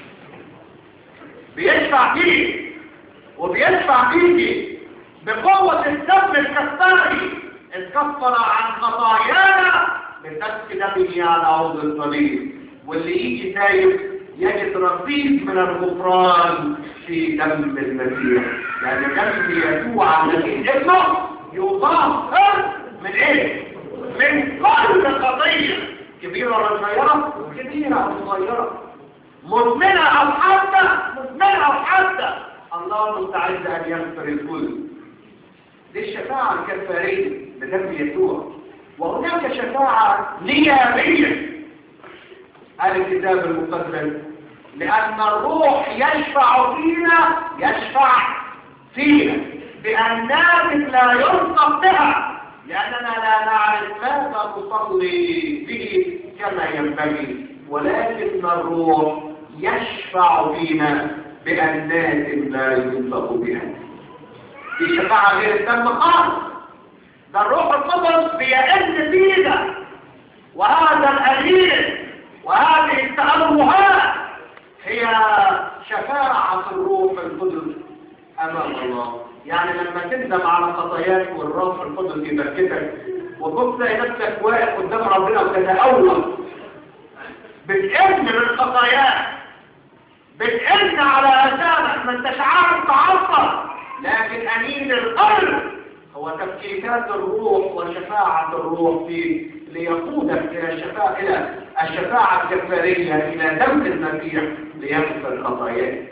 بيشفع فيه وبيشفع فيك بقوة الدم الكفاري اتكفر عن خطايانا بسفك دمه على عوض الصليب واللي يجي تايب يجد رصيد من الغفران في دم المسيح لأن دم يسوع الذي ابنه يطهر من ايه؟ من كل خطية كبيرة ولا صغيرة؟ كبيرة أو صغيرة مزمنة أو حادة مزمنة أو حادة الله مستعد أن يغفر الكل دي الشفاعة الكفارية بدم يسوع وهناك شفاعة نيابية قال الكتاب المقدس لأن الروح يشفع فينا يشفع فينا بأنات لا ينطق بها لأننا لا نعرف ماذا تصلي به كما ينبغي ولكن الروح يشفع فينا بأنات لا ينطق بها دي شفاعة غير الدم خالص ده الروح القدس بيئن فينا وهذا الأليل وهذه التأمهات هي شفاعة الروح القدس أمام الله يعني لما تندم على خطاياك والروح القدس يبكتك وتبص تلاقي نفسك واقف قدام ربنا وتتأول بتئن من خطاياك بتئن على أسامك ما انتش عارف تعصر لكن أمين القلب هو تفكيكات الروح وشفاعة الروح في ليقودك إلى الشفاعة إلى الشفاعة الكفارية إلى دم المسيح ليغفر خطاياك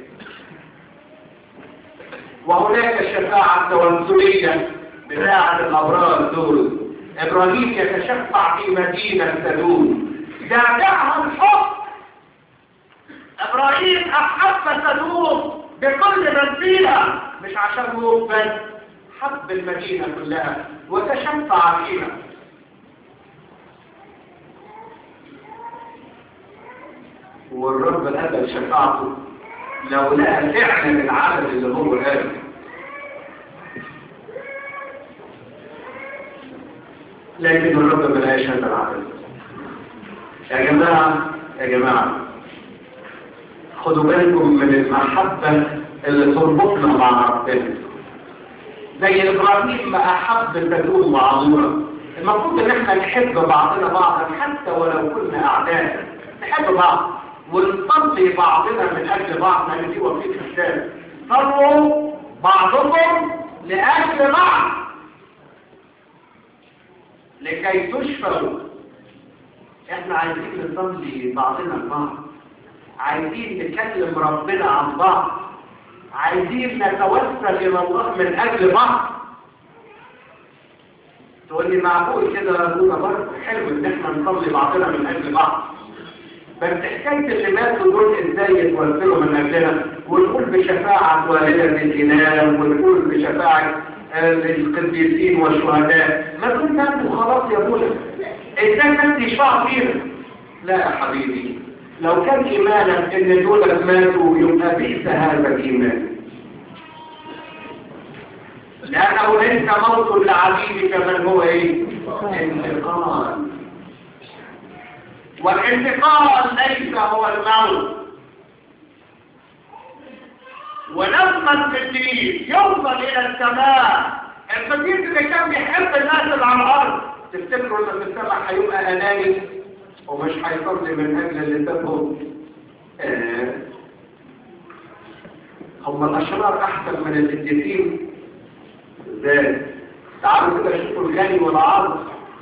وهناك الشفاعة التوسلية بتاعة الأبرار دول إبراهيم يتشفع في مدينة سدوم دافعها الحب إبراهيم أحب سدوم بكل من فيها مش عشان هو بس حب المدينة كلها وتشفع فيها والرب قبل شفاعته لو لقى فعلا العدد اللي هو قاله لكن الرب ما لقاش هذا العدد يا جماعة يا جماعة خدوا بالكم من المحبة اللي تربطنا مع ربنا زي إبراهيم ما أحب البدون وعمورة المفروض إن إحنا نحب بعضنا بعضا حتى ولو كنا أعداء نحب بعض ونصلي بعضنا من أجل بعض لأن دي وصية الكتاب صلوا بعضكم لأجل بعض لكي تشفوا احنا عايزين نصلي بعضنا البعض عايزين نكلم ربنا عن بعض عايزين نتوسل الى الله من اجل بعض تقول لي معقول كده ربنا برضه حلو ان احنا نصلي بعضنا من اجل بعض بس حكايه اللي ماتوا دول ازاي يتوسلوا من اجلنا ونقول بشفاعه والده الامام ونقول بشفاعه القديسين والشهداء ما كنت انتوا خلاص يا ابونا ازاي كنت يشفع فينا لا يا حبيبي لو كان ايمانك ان دول ماتوا يبقى بئس هذا الايمان لانه ليس موت لعبيدك بل هو ايه انتقال والانتقال ليس هو الموت ولما القديس يوصل الى السماء القديس اللي كان بيحب الناس اللي على الارض تفتكروا ان في السماء هيبقى اناني ومش هيصلي من اجل اللي سابهم آه. هم الاشرار احسن من القديسين ازاي تعالوا كده شوفوا الغني والعرض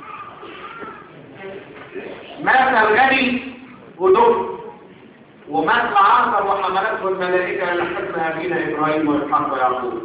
مات الغني ودفن ومات العاصر وحملته الملائكة لحكم أبينا إبراهيم وإسحاق ويعقوب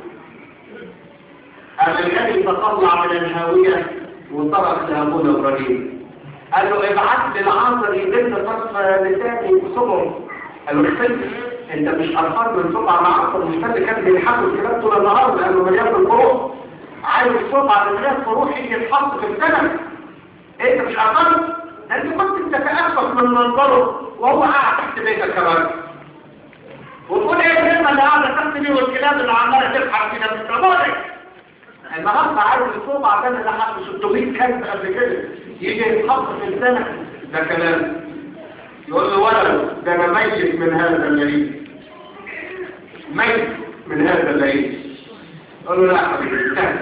الغني تطلع من الهاوية وطرق لأبونا إبراهيم قال له ابعت لي العاصر يدل طرف لساني وصبر قال له اختلف انت مش قرفان من صبع العاصر مش اللي كان بيحاول الكلام طول النهار لانه مليان بالفروح عايز صبع من غير فروح يجي يتحط في السنة انت مش قرفان ده انت كنت تتأسف من منظره وهو قاعد تحت بيتك كمان وتقول ايه الكلمه اللي قاعده تحت دي والكلاب اللي عماله تضحك كده من كبارك النهارده عارف الصوم عشان اللي حط 600 كلب قبل كده يجي يتحط في السنه ده كلام يقول له ولد ده انا ميت من هذا الليل ميت من هذا الليل قال له لا يا حبيبي انتهى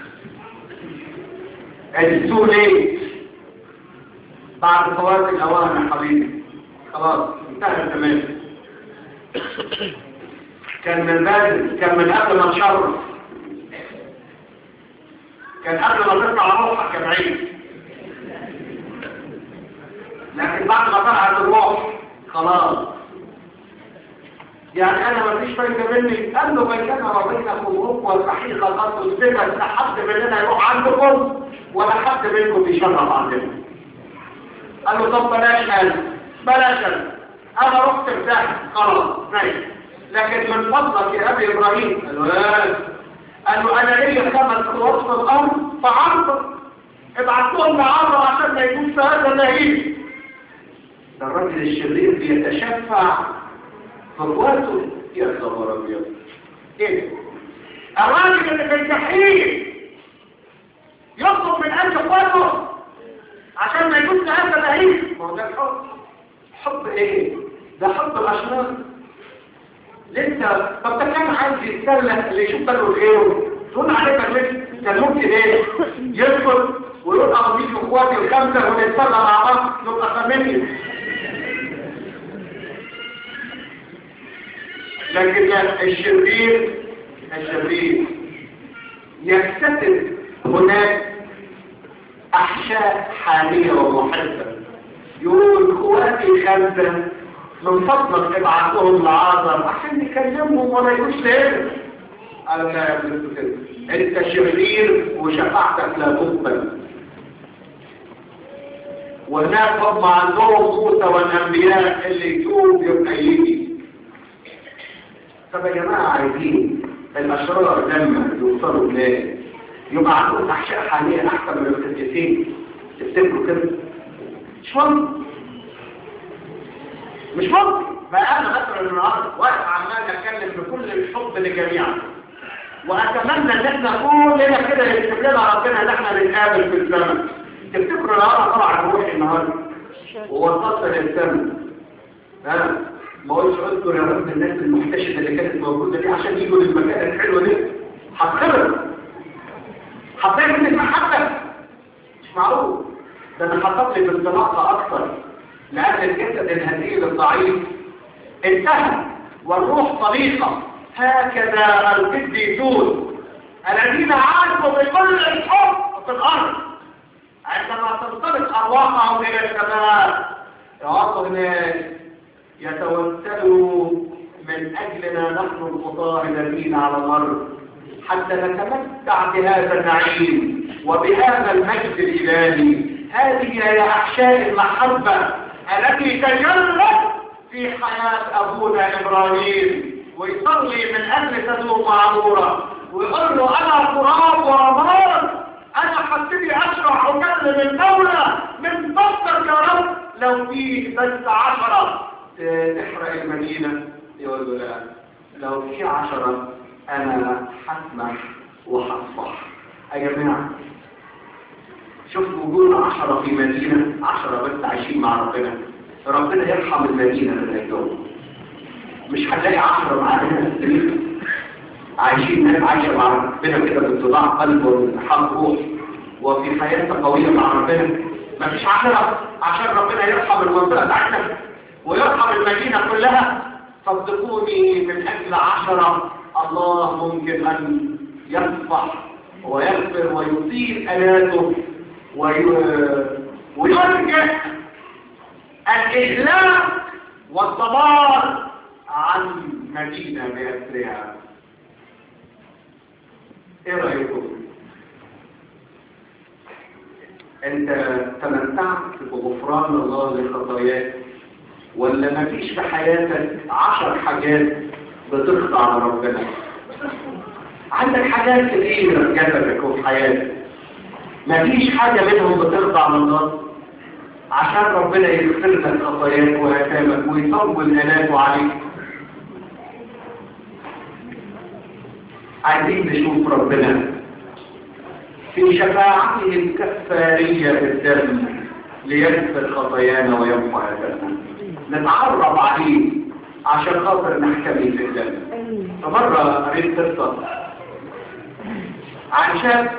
اديتوه ليه بعد فوات الاوان يا حبيبي خلاص انتهى تمام كان من بدري كان من قبل ما تشرف كان قبل ما تطلع روحك كان عيد لكن بعد ما طلعت الروح خلاص يعني انا ما فيش فايده مني قال له بيننا وبينكم روح والحقيقه قد اثبتت لا حد مننا يروح عندكم ولا حد منكم يشرف عندنا قال له طب بلاش انا بلاش انا انا رحت ارتاح خلاص ماشي لكن من فضلك يا ابي ابراهيم قال له لا قال له انا ليا خمس خطوات في الارض فعرض ابعت لهم معرض عشان ما يكونش في هذا النهيب ده الراجل الشرير بيتشفع في اخواته يا خبر ابيض ايه الراجل اللي في الجحيم يطلب من اجل اخواته عشان ما يكونش في هذا النهيب ما هو ده الحب حب ايه ده حب الاشرار لسه طب ده كان عايز يتسلى اللي يشوف بلو غيره تقول عليه بلوك كان ممكن ايه يدخل ويقول اغميش اخواتي الخمسه ونتسلى مع بعض نبقى خمسين لكن الشرير الشرير يكتسب هناك احشاء حاليه ومحبه يقول اخواتي خمسه من فضلك ابعثهم لعازر عشان يكلمهم ولا يقولش ليه قال لا يا ابن كده انت شرير وشفاعتك لا تقبل وهناك هم عندهم موسى والانبياء اللي يتوب يبقى يجي طب يا جماعه عايزين الاشرار لما يوصلوا ليه يبقى عندهم احشاء حاليه احسن من القديسين تفتكروا كده مش ممكن مش ممكن بقى انا مثلا النهارده واقف عمال اتكلم بكل الحب لجميعا واتمنى ان احنا كلنا كده يكتب لنا ربنا ان احنا نتقابل في الزمن تفتكروا لو انا طلع روحي النهارده ووصلت للسماء ها ما قلتش اذكر يا رب الناس المحتشده اللي كانت موجوده دي عشان يجوا للمكان الحلو ده هتخبر هتلاقي منك محبه مش معقول ده انا حطيت لي بالصناعه اكثر لأن الجسد الهزيل الضعيف انتهى والروح طليقة هكذا القديسون الذين عاشوا بكل الحب في الأرض عندما تنطلق أرواحهم إلى السماء يقعدوا هناك يتوسلوا من أجلنا نحن الخطاة الذين على الأرض حتى نتمتع بهذا النعيم وبهذا المجد الإلهي هذه هي أحشاء المحبة التي تجلت في حياة أبونا إبراهيم ويصلي من أجل تدوم معمورة ويقول له أنا تراب ورماد أنا حبيبي أشرح أكلم الدولة من فضلك يا رب لو فيه بس عشرة تحرق المدينة يقول له لا لو في عشرة أنا حسمح وحصح يا جماعة شوف وجود عشرة في مدينة عشرة بس عايشين مع ربنا ربنا يرحم المدينة من الجو مش هتلاقي عشرة معانا عايشين ناس عايشة مع ربنا كده باتضاع قلب وانتحاب روح وفي حياة قوية مع ربنا مفيش عشرة عشان ربنا يرحم المنطقة بتاعتنا ويرحم المدينة كلها صدقوني من أجل عشرة الله ممكن أن يصفح ويغفر ويطيل آلاته ويرجع الإهلاك والدمار عن مدينة بأسرها ايه رأيكم انت تمتعت بغفران الله لخطاياك ولا مفيش في حياتك عشر حاجات بتخضع لربنا عندك حاجات كتيرة في جسدك وفي حياتك مفيش حاجة منهم بترضى على الله عشان ربنا يغفر لك خطاياك وآثامك ويطول آلاته عليك عايزين نشوف ربنا في شفاعته الكفارية بالدم ليغفر خطايانا ويمحو آثامنا نتعرف عليه عشان خاطر نحتمي في الجنة فمرة قريت قصة عن شاب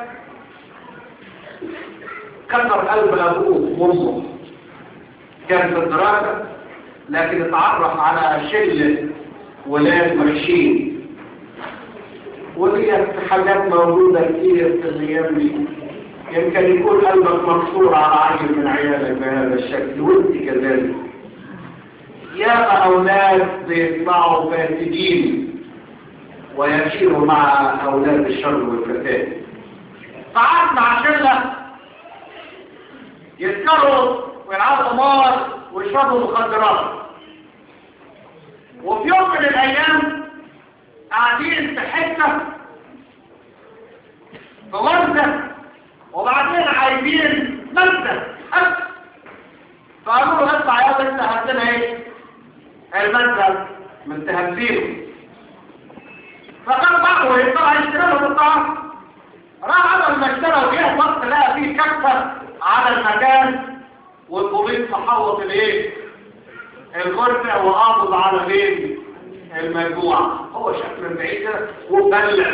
كسر قلب أبوه وأمه كان في الدراسة لكن اتعرف على شلة ولاد وحشين ودي حاجات موجودة كتير في الأيام دي يمكن يكون قلبك مكسور على عيل من عيالك بهذا الشكل وانت كذلك يا أولاد بيطلعوا فاسدين ويسيروا مع أولاد الشر والفساد ساعات مع شلة يسكروا ويلعبوا قمار ويشربوا مخدرات وفي يوم من الأيام قاعدين في حتة في وردة وبعدين عايزين مادة أكل فقالوا له اطلع يا بنت هات لنا ايه المادة من تهبيله فقال بعضه يطلع يشتري له بالطعام راح على المشترى وجه وقت لقى فيه كفة على المكان والبوليس محوط الايه الغرفة وقابض على بين المجموعة هو شاف من بعيد وبلع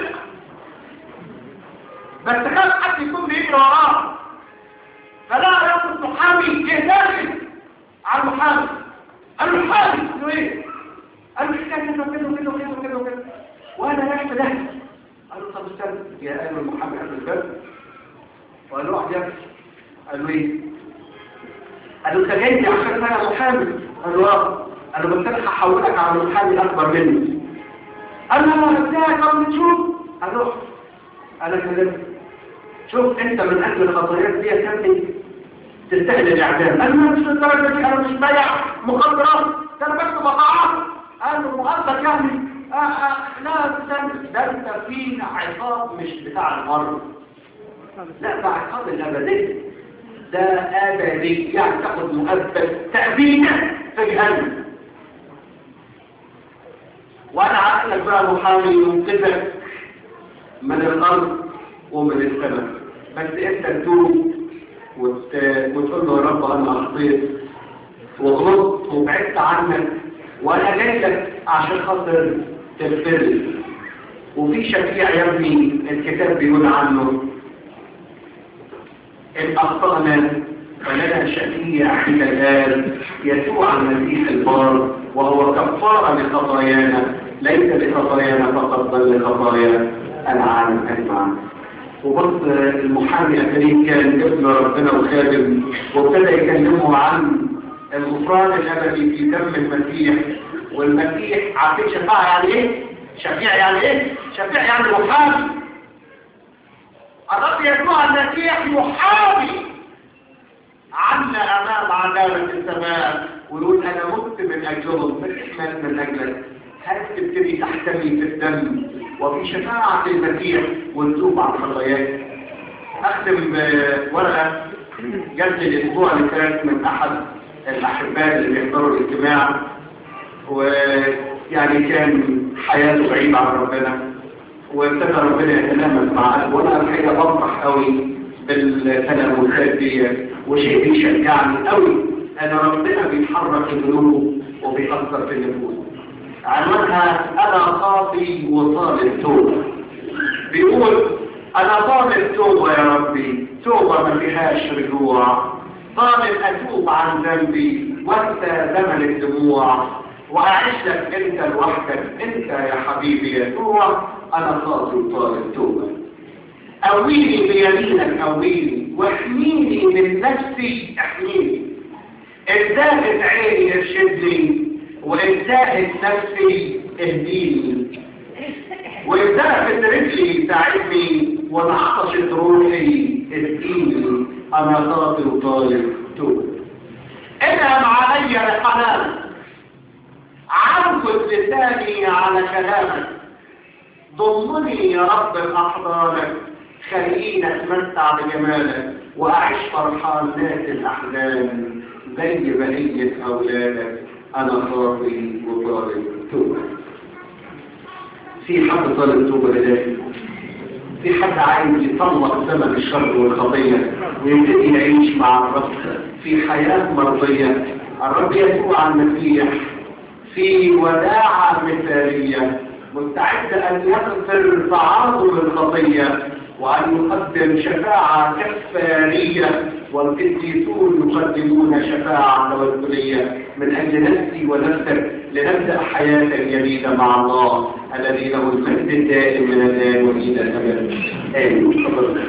بس خاف حد يكون بيجري وراه فلا ياخد محامي جه داخل على المحامي قال له محامي قال له ايه قال له حكايه كده وكده وكده وكده وكده وكده وانا رحت ده قال له طب استنى يا قال المحامي قال له الباب وقال له واحد يا قال له ايه قال له انت جاي لي عشان انا محامي قال له اه قال له بس انا هحولك على محامي اكبر مني قال له انا ازاي طب تشوف قال له انا كلمت شوف انت من اجل الخطايات دي يا كابتن تستاهل الاعدام قال له مش الدرجه دي انا مش بايع مخدرات ده انا بس بقاعات قال له مؤثر يعني آه آه لا استنى ده انت فينا عقاب مش بتاع المرض لا ده عقاب الابدي ده ابدي يعني تاخد مؤبد تأبيد في جهنم وانا عقلك بقى محامي ينقذك من الارض ومن السماء بس انت تتوب وت... وتقول له يا رب انا اخطيت وغلطت وبعدت عنك وانا جاي لك عشان خاطر تغفر لي وفي شفيع يا ابني الكتاب بيقول عنه ان اخطانا فلنا شفيع الى الان يسوع المسيح البار وهو كفاره لخطايانا ليس لخطايانا فقط بل لخطايا العالم اجمع وبص المحامي الكريم كان ابن ربنا وخادم وابتدى يكلمه عن الغفران الابدي في دم المسيح والمسيح عارفين شفاعة يعني ايه؟ شفيع يعني ايه؟ شفيع يعني محامي الرب يسوع المسيح محامي عنا امام عدالة السماء ويقول انا مت من اجلهم مش مات من اجلك هل تبتدي تحتمي في الدم وفي شفاعة المسيح ونتوب عن خطاياك اختم بورقة جت الاسبوع اللي فات من احد الاحباء اللي بيحضروا الاجتماع ويعني كان حياته بعيدة عن ربنا وابتدى ربنا يتلامس مع قلبه وانا الحقيقه بفرح قوي بالتلامسات دي وشيء بيشجعني قوي ان ربنا بيتحرك القلوب وبيأثر في النفوس عنوانها انا خاطي وطالب توبه بيقول انا طالب توبه يا ربي توبه ما فيهاش رجوع طالب اتوب عن ذنبي وانت زمن الدموع واعيش لك انت لوحدك انت يا حبيبي يسوع انا خاطي وطالب توبه قويني بيمينك قويني واحميني من نفسي احميني ازاهد عيني ارشدني وإنتاهت نفسي اهديني وإنتاهت رجلي ساعدني وانعطشت روحي اهديني أنا خاطر وطالب توب انعم علي رحلان عرفت لساني على كلامك ضمني يا رب بأحضانك خليني اتمتع بجمالك واعيش فرحان ذات الاحلام زي بقيه اولادك انا خاطي وطالب توبة في حد طالب توبة لذلك في حد عايز يطلق ثمن الشر والخطية ويبتدي يعيش مع الرب في حياة مرضية الرب يسوع المسيح في وداعة مثالية مستعد أن يغفر تعاظم الخطية وأن يقدم شفاعة كفارية والقديسون يقدمون شفاعة توسلية من أجل نفسي ونفسك لنبدأ حياة جديدة مع الله الذي له المجد الدائم من الآن وإلى الأبد آمين تفضل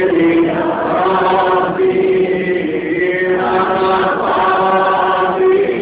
Thank you.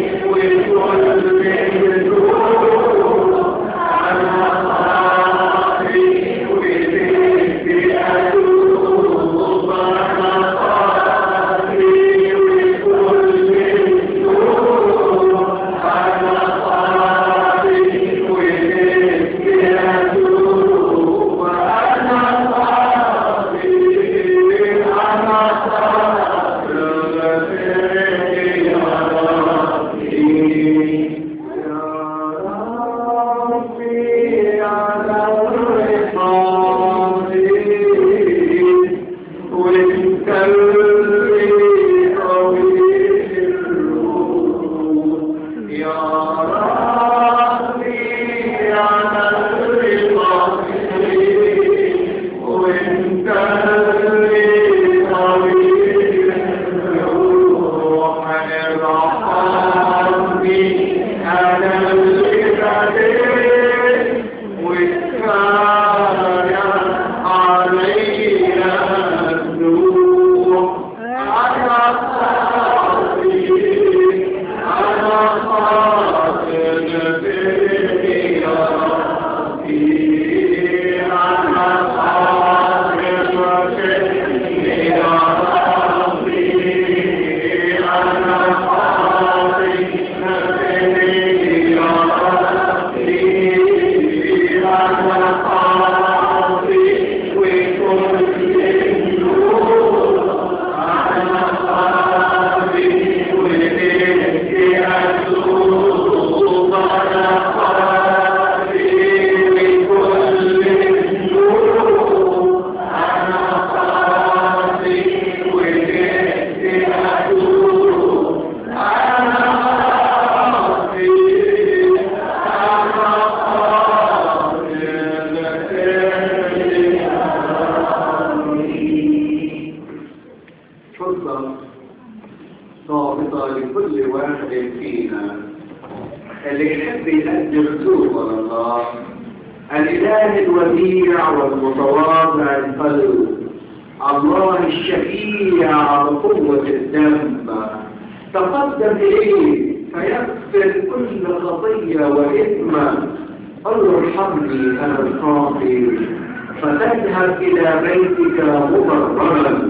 ضابطة لكل واحد فينا اللي يحب يقدم توبة لله الإله الوديع والمتواضع القلب الله الشفيع بقوة الدم تقدم إليه فيغفر كل خطية وإثم قل له ارحمني أنا الخاطئ فتذهب إلى بيتك مبررا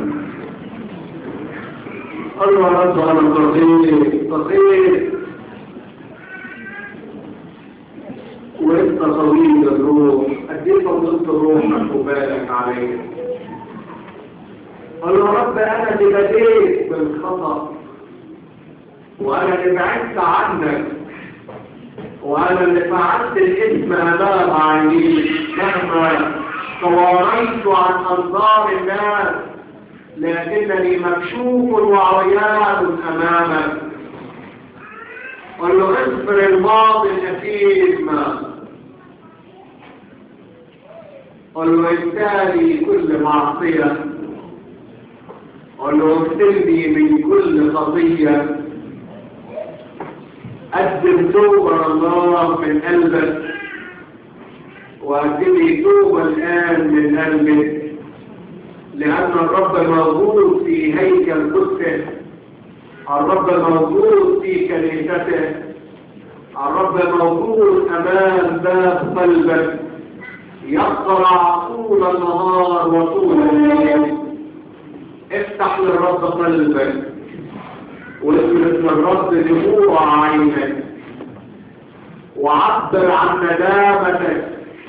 قل له رب أنا فقير فقير وانت طويل الروح اديت فضلت روحك وبالك عليك قال له رب انا اللي بديت بالخطأ وانا اللي بعدت عنك وانا اللي فعلت الاسم امام عينيك مهما تواريت عن انظار الناس لكنني مكشوف وعريان امامك قال له اغفر الماضي الاثيم قال له اجتالي كل معصية قال له اغسلني من كل خطية قدم توبة الله من قلبك وقدم لي توبة الآن من قلبك لأن الرب موجود في هيكل قدسه الرب موجود في كنيسته الرب موجود أمام باب قلبك يقرع طول النهار وطول الليل افتح للرب قلبك واجلس للرب دموع عينك وعبر عن ندامتك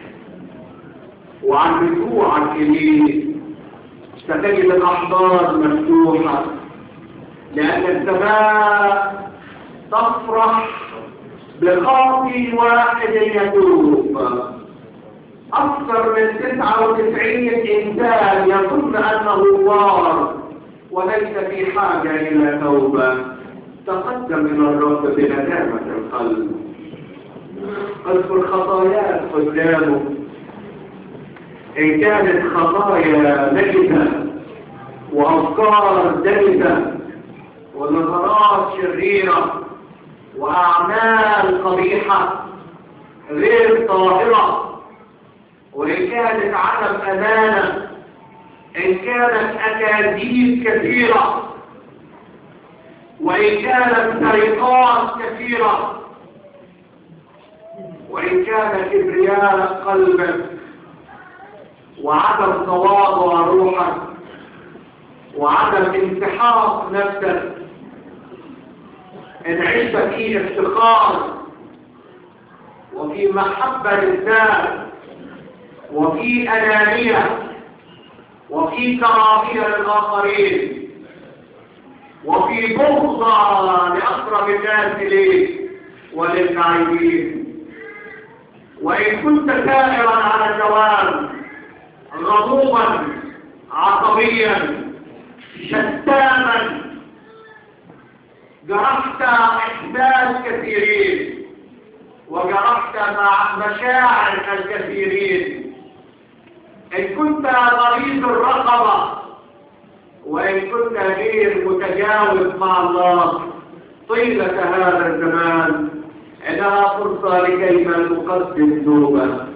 وعن رجوعك إليه ستجد الأحضان مفتوحة لأن السماء تفرح بخاطي واحد يتوب أكثر من تسعة وتسعين إنسان يظن أنه بار وليس في حاجة إلى توبة تقدم إلى الرب بندامة القلب اذكر خطاياك قدامه إن كانت خطايا نجسة وأفكار دنسة ونظرات شريرة وأعمال قبيحة غير طاهرة وإن كانت عدم أمانة إن كانت أكاذيب كثيرة وإن كانت سرقات كثيرة وإن كان كبرياء قلبك وعدم تواضع روحك وعدم انتحاق نفسك ان عشت في افتخار وفي محبة للذات وفي أنانية وفي كراهية للآخرين وفي بغضة لأقرب الناس إليك وللتعيبين وإن كنت سائرا على الدوام غضوبا عصبيا شتاما جرحت احداث كثيرين وجرحت مع مشاعر الكثيرين ان كنت غريب الرقبة وان كنت غير متجاوز مع الله طيلة هذا الزمان انها فرصة لكيما نقدم توبة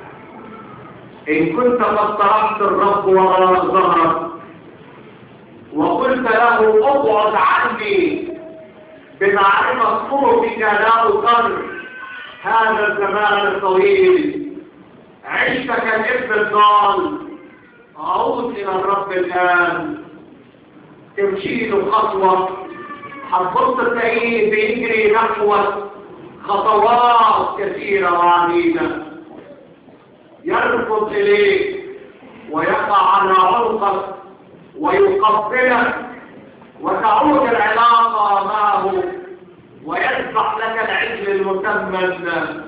إن كنت قد طرحت الرب وراء ظهرك وقلت له اقعد عني بمعرفة طرقك لا أقر هذا الزمان الطويل عشت كالابن الضال عود إلى الرب الآن تمشي له خطوة هتبص تلاقيه بيجري نحوك خطوات كثيرة وعديدة يركض إليك ويقع على عنقك ويقبلك وتعود العلاقة معه ويذبح لك العجل المسمن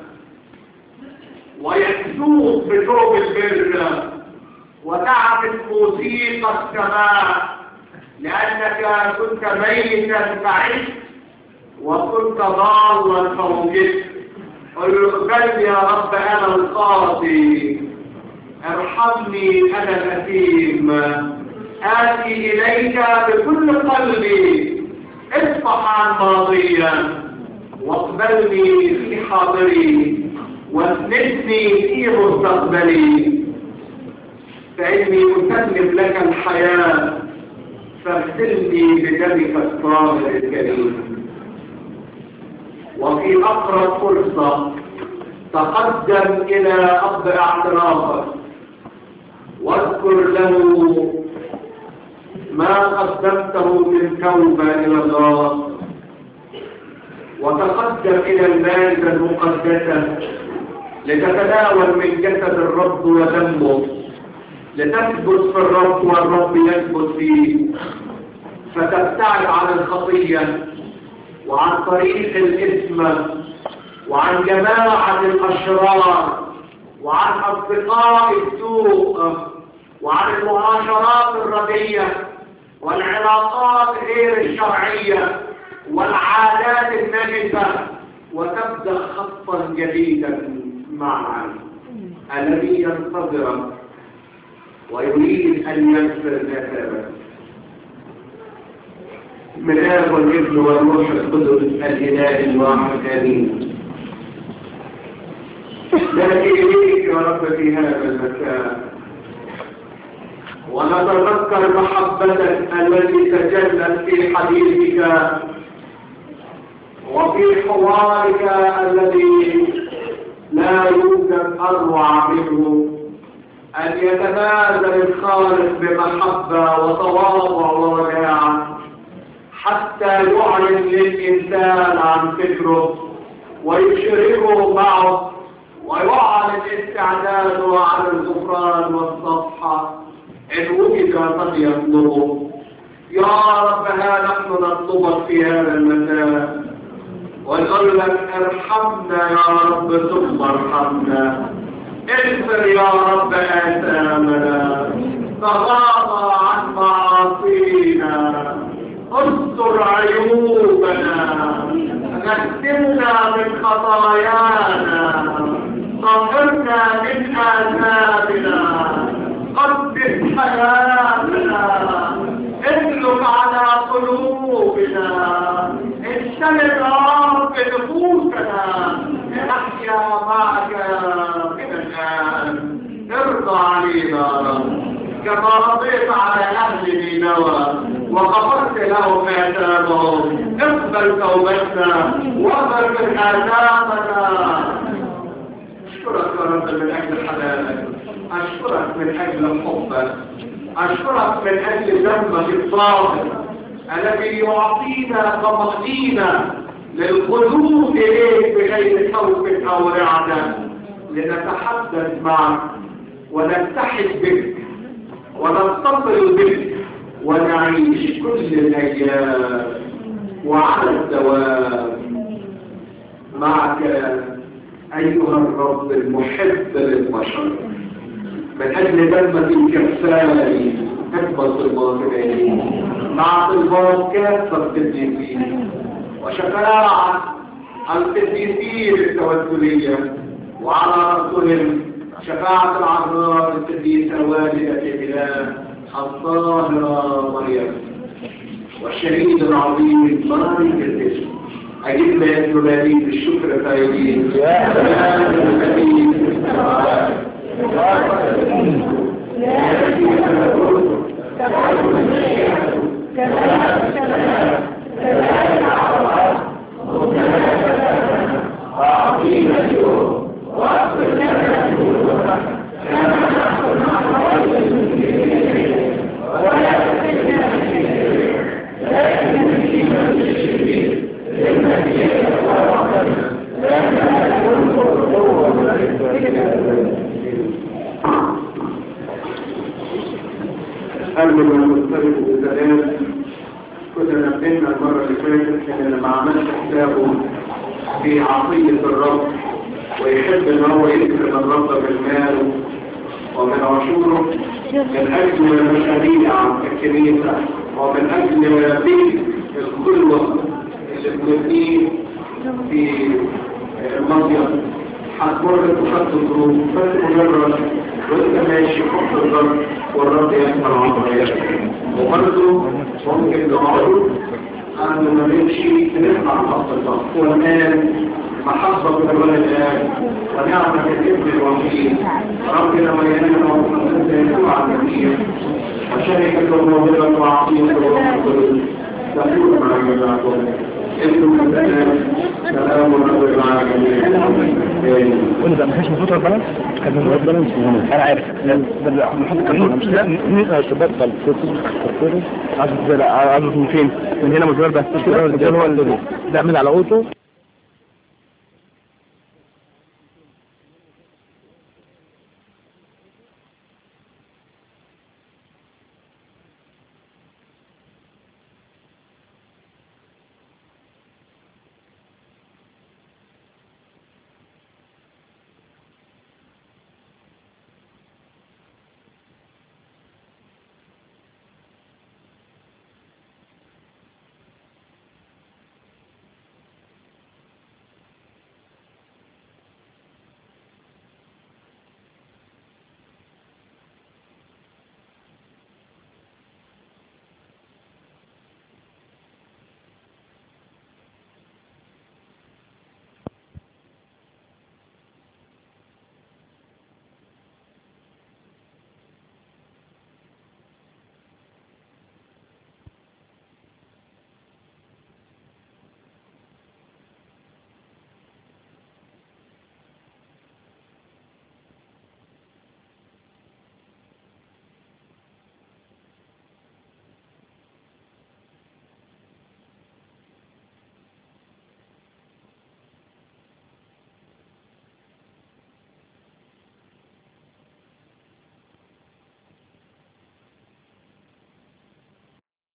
ويكسوك بثوب البر وتعبت موسيقى السماء لأنك كنت ميتا فعشت وكنت ضالا فوجدت قل يا رب أنا الخاطي ارحمني أنا الأثيم آتي إليك بكل قلبي اصفح عن ماضيا واقبلني في حاضري واسندني في مستقبلي فإني أسلم لك الحياة فاغسلني بدمك الطاهر الكريم وفي أقرب فرصة تقدم إلى أب اعترافك واذكر له ما قدمته من توبة إلى الله وتقدم إلى المائدة المقدسة لتتناول من جسد الرب ودمه لتثبت في الرب والرب يثبت فيه فتبتعد عن الخطية وعن طريق الإثم وعن جماعة الأشرار وعن أصدقاء السوء وعن المعاشرات الردية والعلاقات غير الشرعية والعادات النجسة وتبدأ خطا جديدا معا الذي ينتظرك ويريد أن يغفر ذنبك من آب والابن والروح القدس الإله الواحد آمين نأتي إليك يا رب في هذا المكان ونتذكر محبتك التي تجلت في حديثك وفي حوارك الذي لا يوجد أروع منه أن يتنازل الخالق بمحبة وتواضع ووداعة حتى يعلن للإنسان عن فكره ويشركه معه ويعلن استعداده على الغفران والصفحة إن وجد فليطلبه يا رب ها نحن نطلبك في هذا المساء ونقول لك ارحمنا يا رب ثم ارحمنا اغفر يا رب آثامنا تغاضى عن معاصينا استر عيوبنا غسلنا من خطايانا طهرنا من آثامنا قدس حياتنا اسلك على قلوبنا اشتغل رب نفوسنا نحيا معك من الآن ارضى علينا يا رب كما رضيت على أهل نينوى وغفرت لهم آثامهم اقبل توبتنا واغفر آثامنا أشكرك يا رب من أجل حلالك أشكرك من أجل حبك أشكرك من أجل دمك الطاهر الذي يعطينا طمأنينة للقلوب إليك بغير خوف أو رعدة لنتحدث معك ونتحد بك ونتصل بك ونعيش كل الأيام وعلى الدوام معك أيها الرب المحب للبشر من أجل دمك الكفاري اقبل طلبات مع طلبات كافة القديسين وشفاعة القديسين التوسلية وعلى رسولهم شفاعة العذراء القديسة والدة الإله الطاهرة مريم والشهيد العظيم مارك الاسم أجبنا يا ابن بالشكر فايدين يا قبل ما نسترد بالسلام كنا نبهنا المرة اللي فاتت ان لما عملت حسابه في عطية الرب ويحب ان هو يكرم الرب بالمال ومن عشوره من اجل المشاريع الكنيسة ومن اجل بيت الخلوة اللي بنبنيه في المصيف هتمر بخط الظروف بس مجرد وانت ماشي خط الظرف والرب يسمع عمريات وبرضه ممكن نقعدوا قبل ما نمشي نسمع خط الضغط والآن محبة الولد الآن ونعمة الابن الوحيد ربنا ويانا ومن يسوع النبي وشركة الموهبة وعطية القدس تكون مع جماعكم انتم السلام سلام رب العالمين قلنا ده ما كانش مفروض البلد كان مفروض البلد انا عارف نحط كرتون مش لا تبطل عايز عايز من فين من هنا من البلد ده هو اللي ده من على اوتو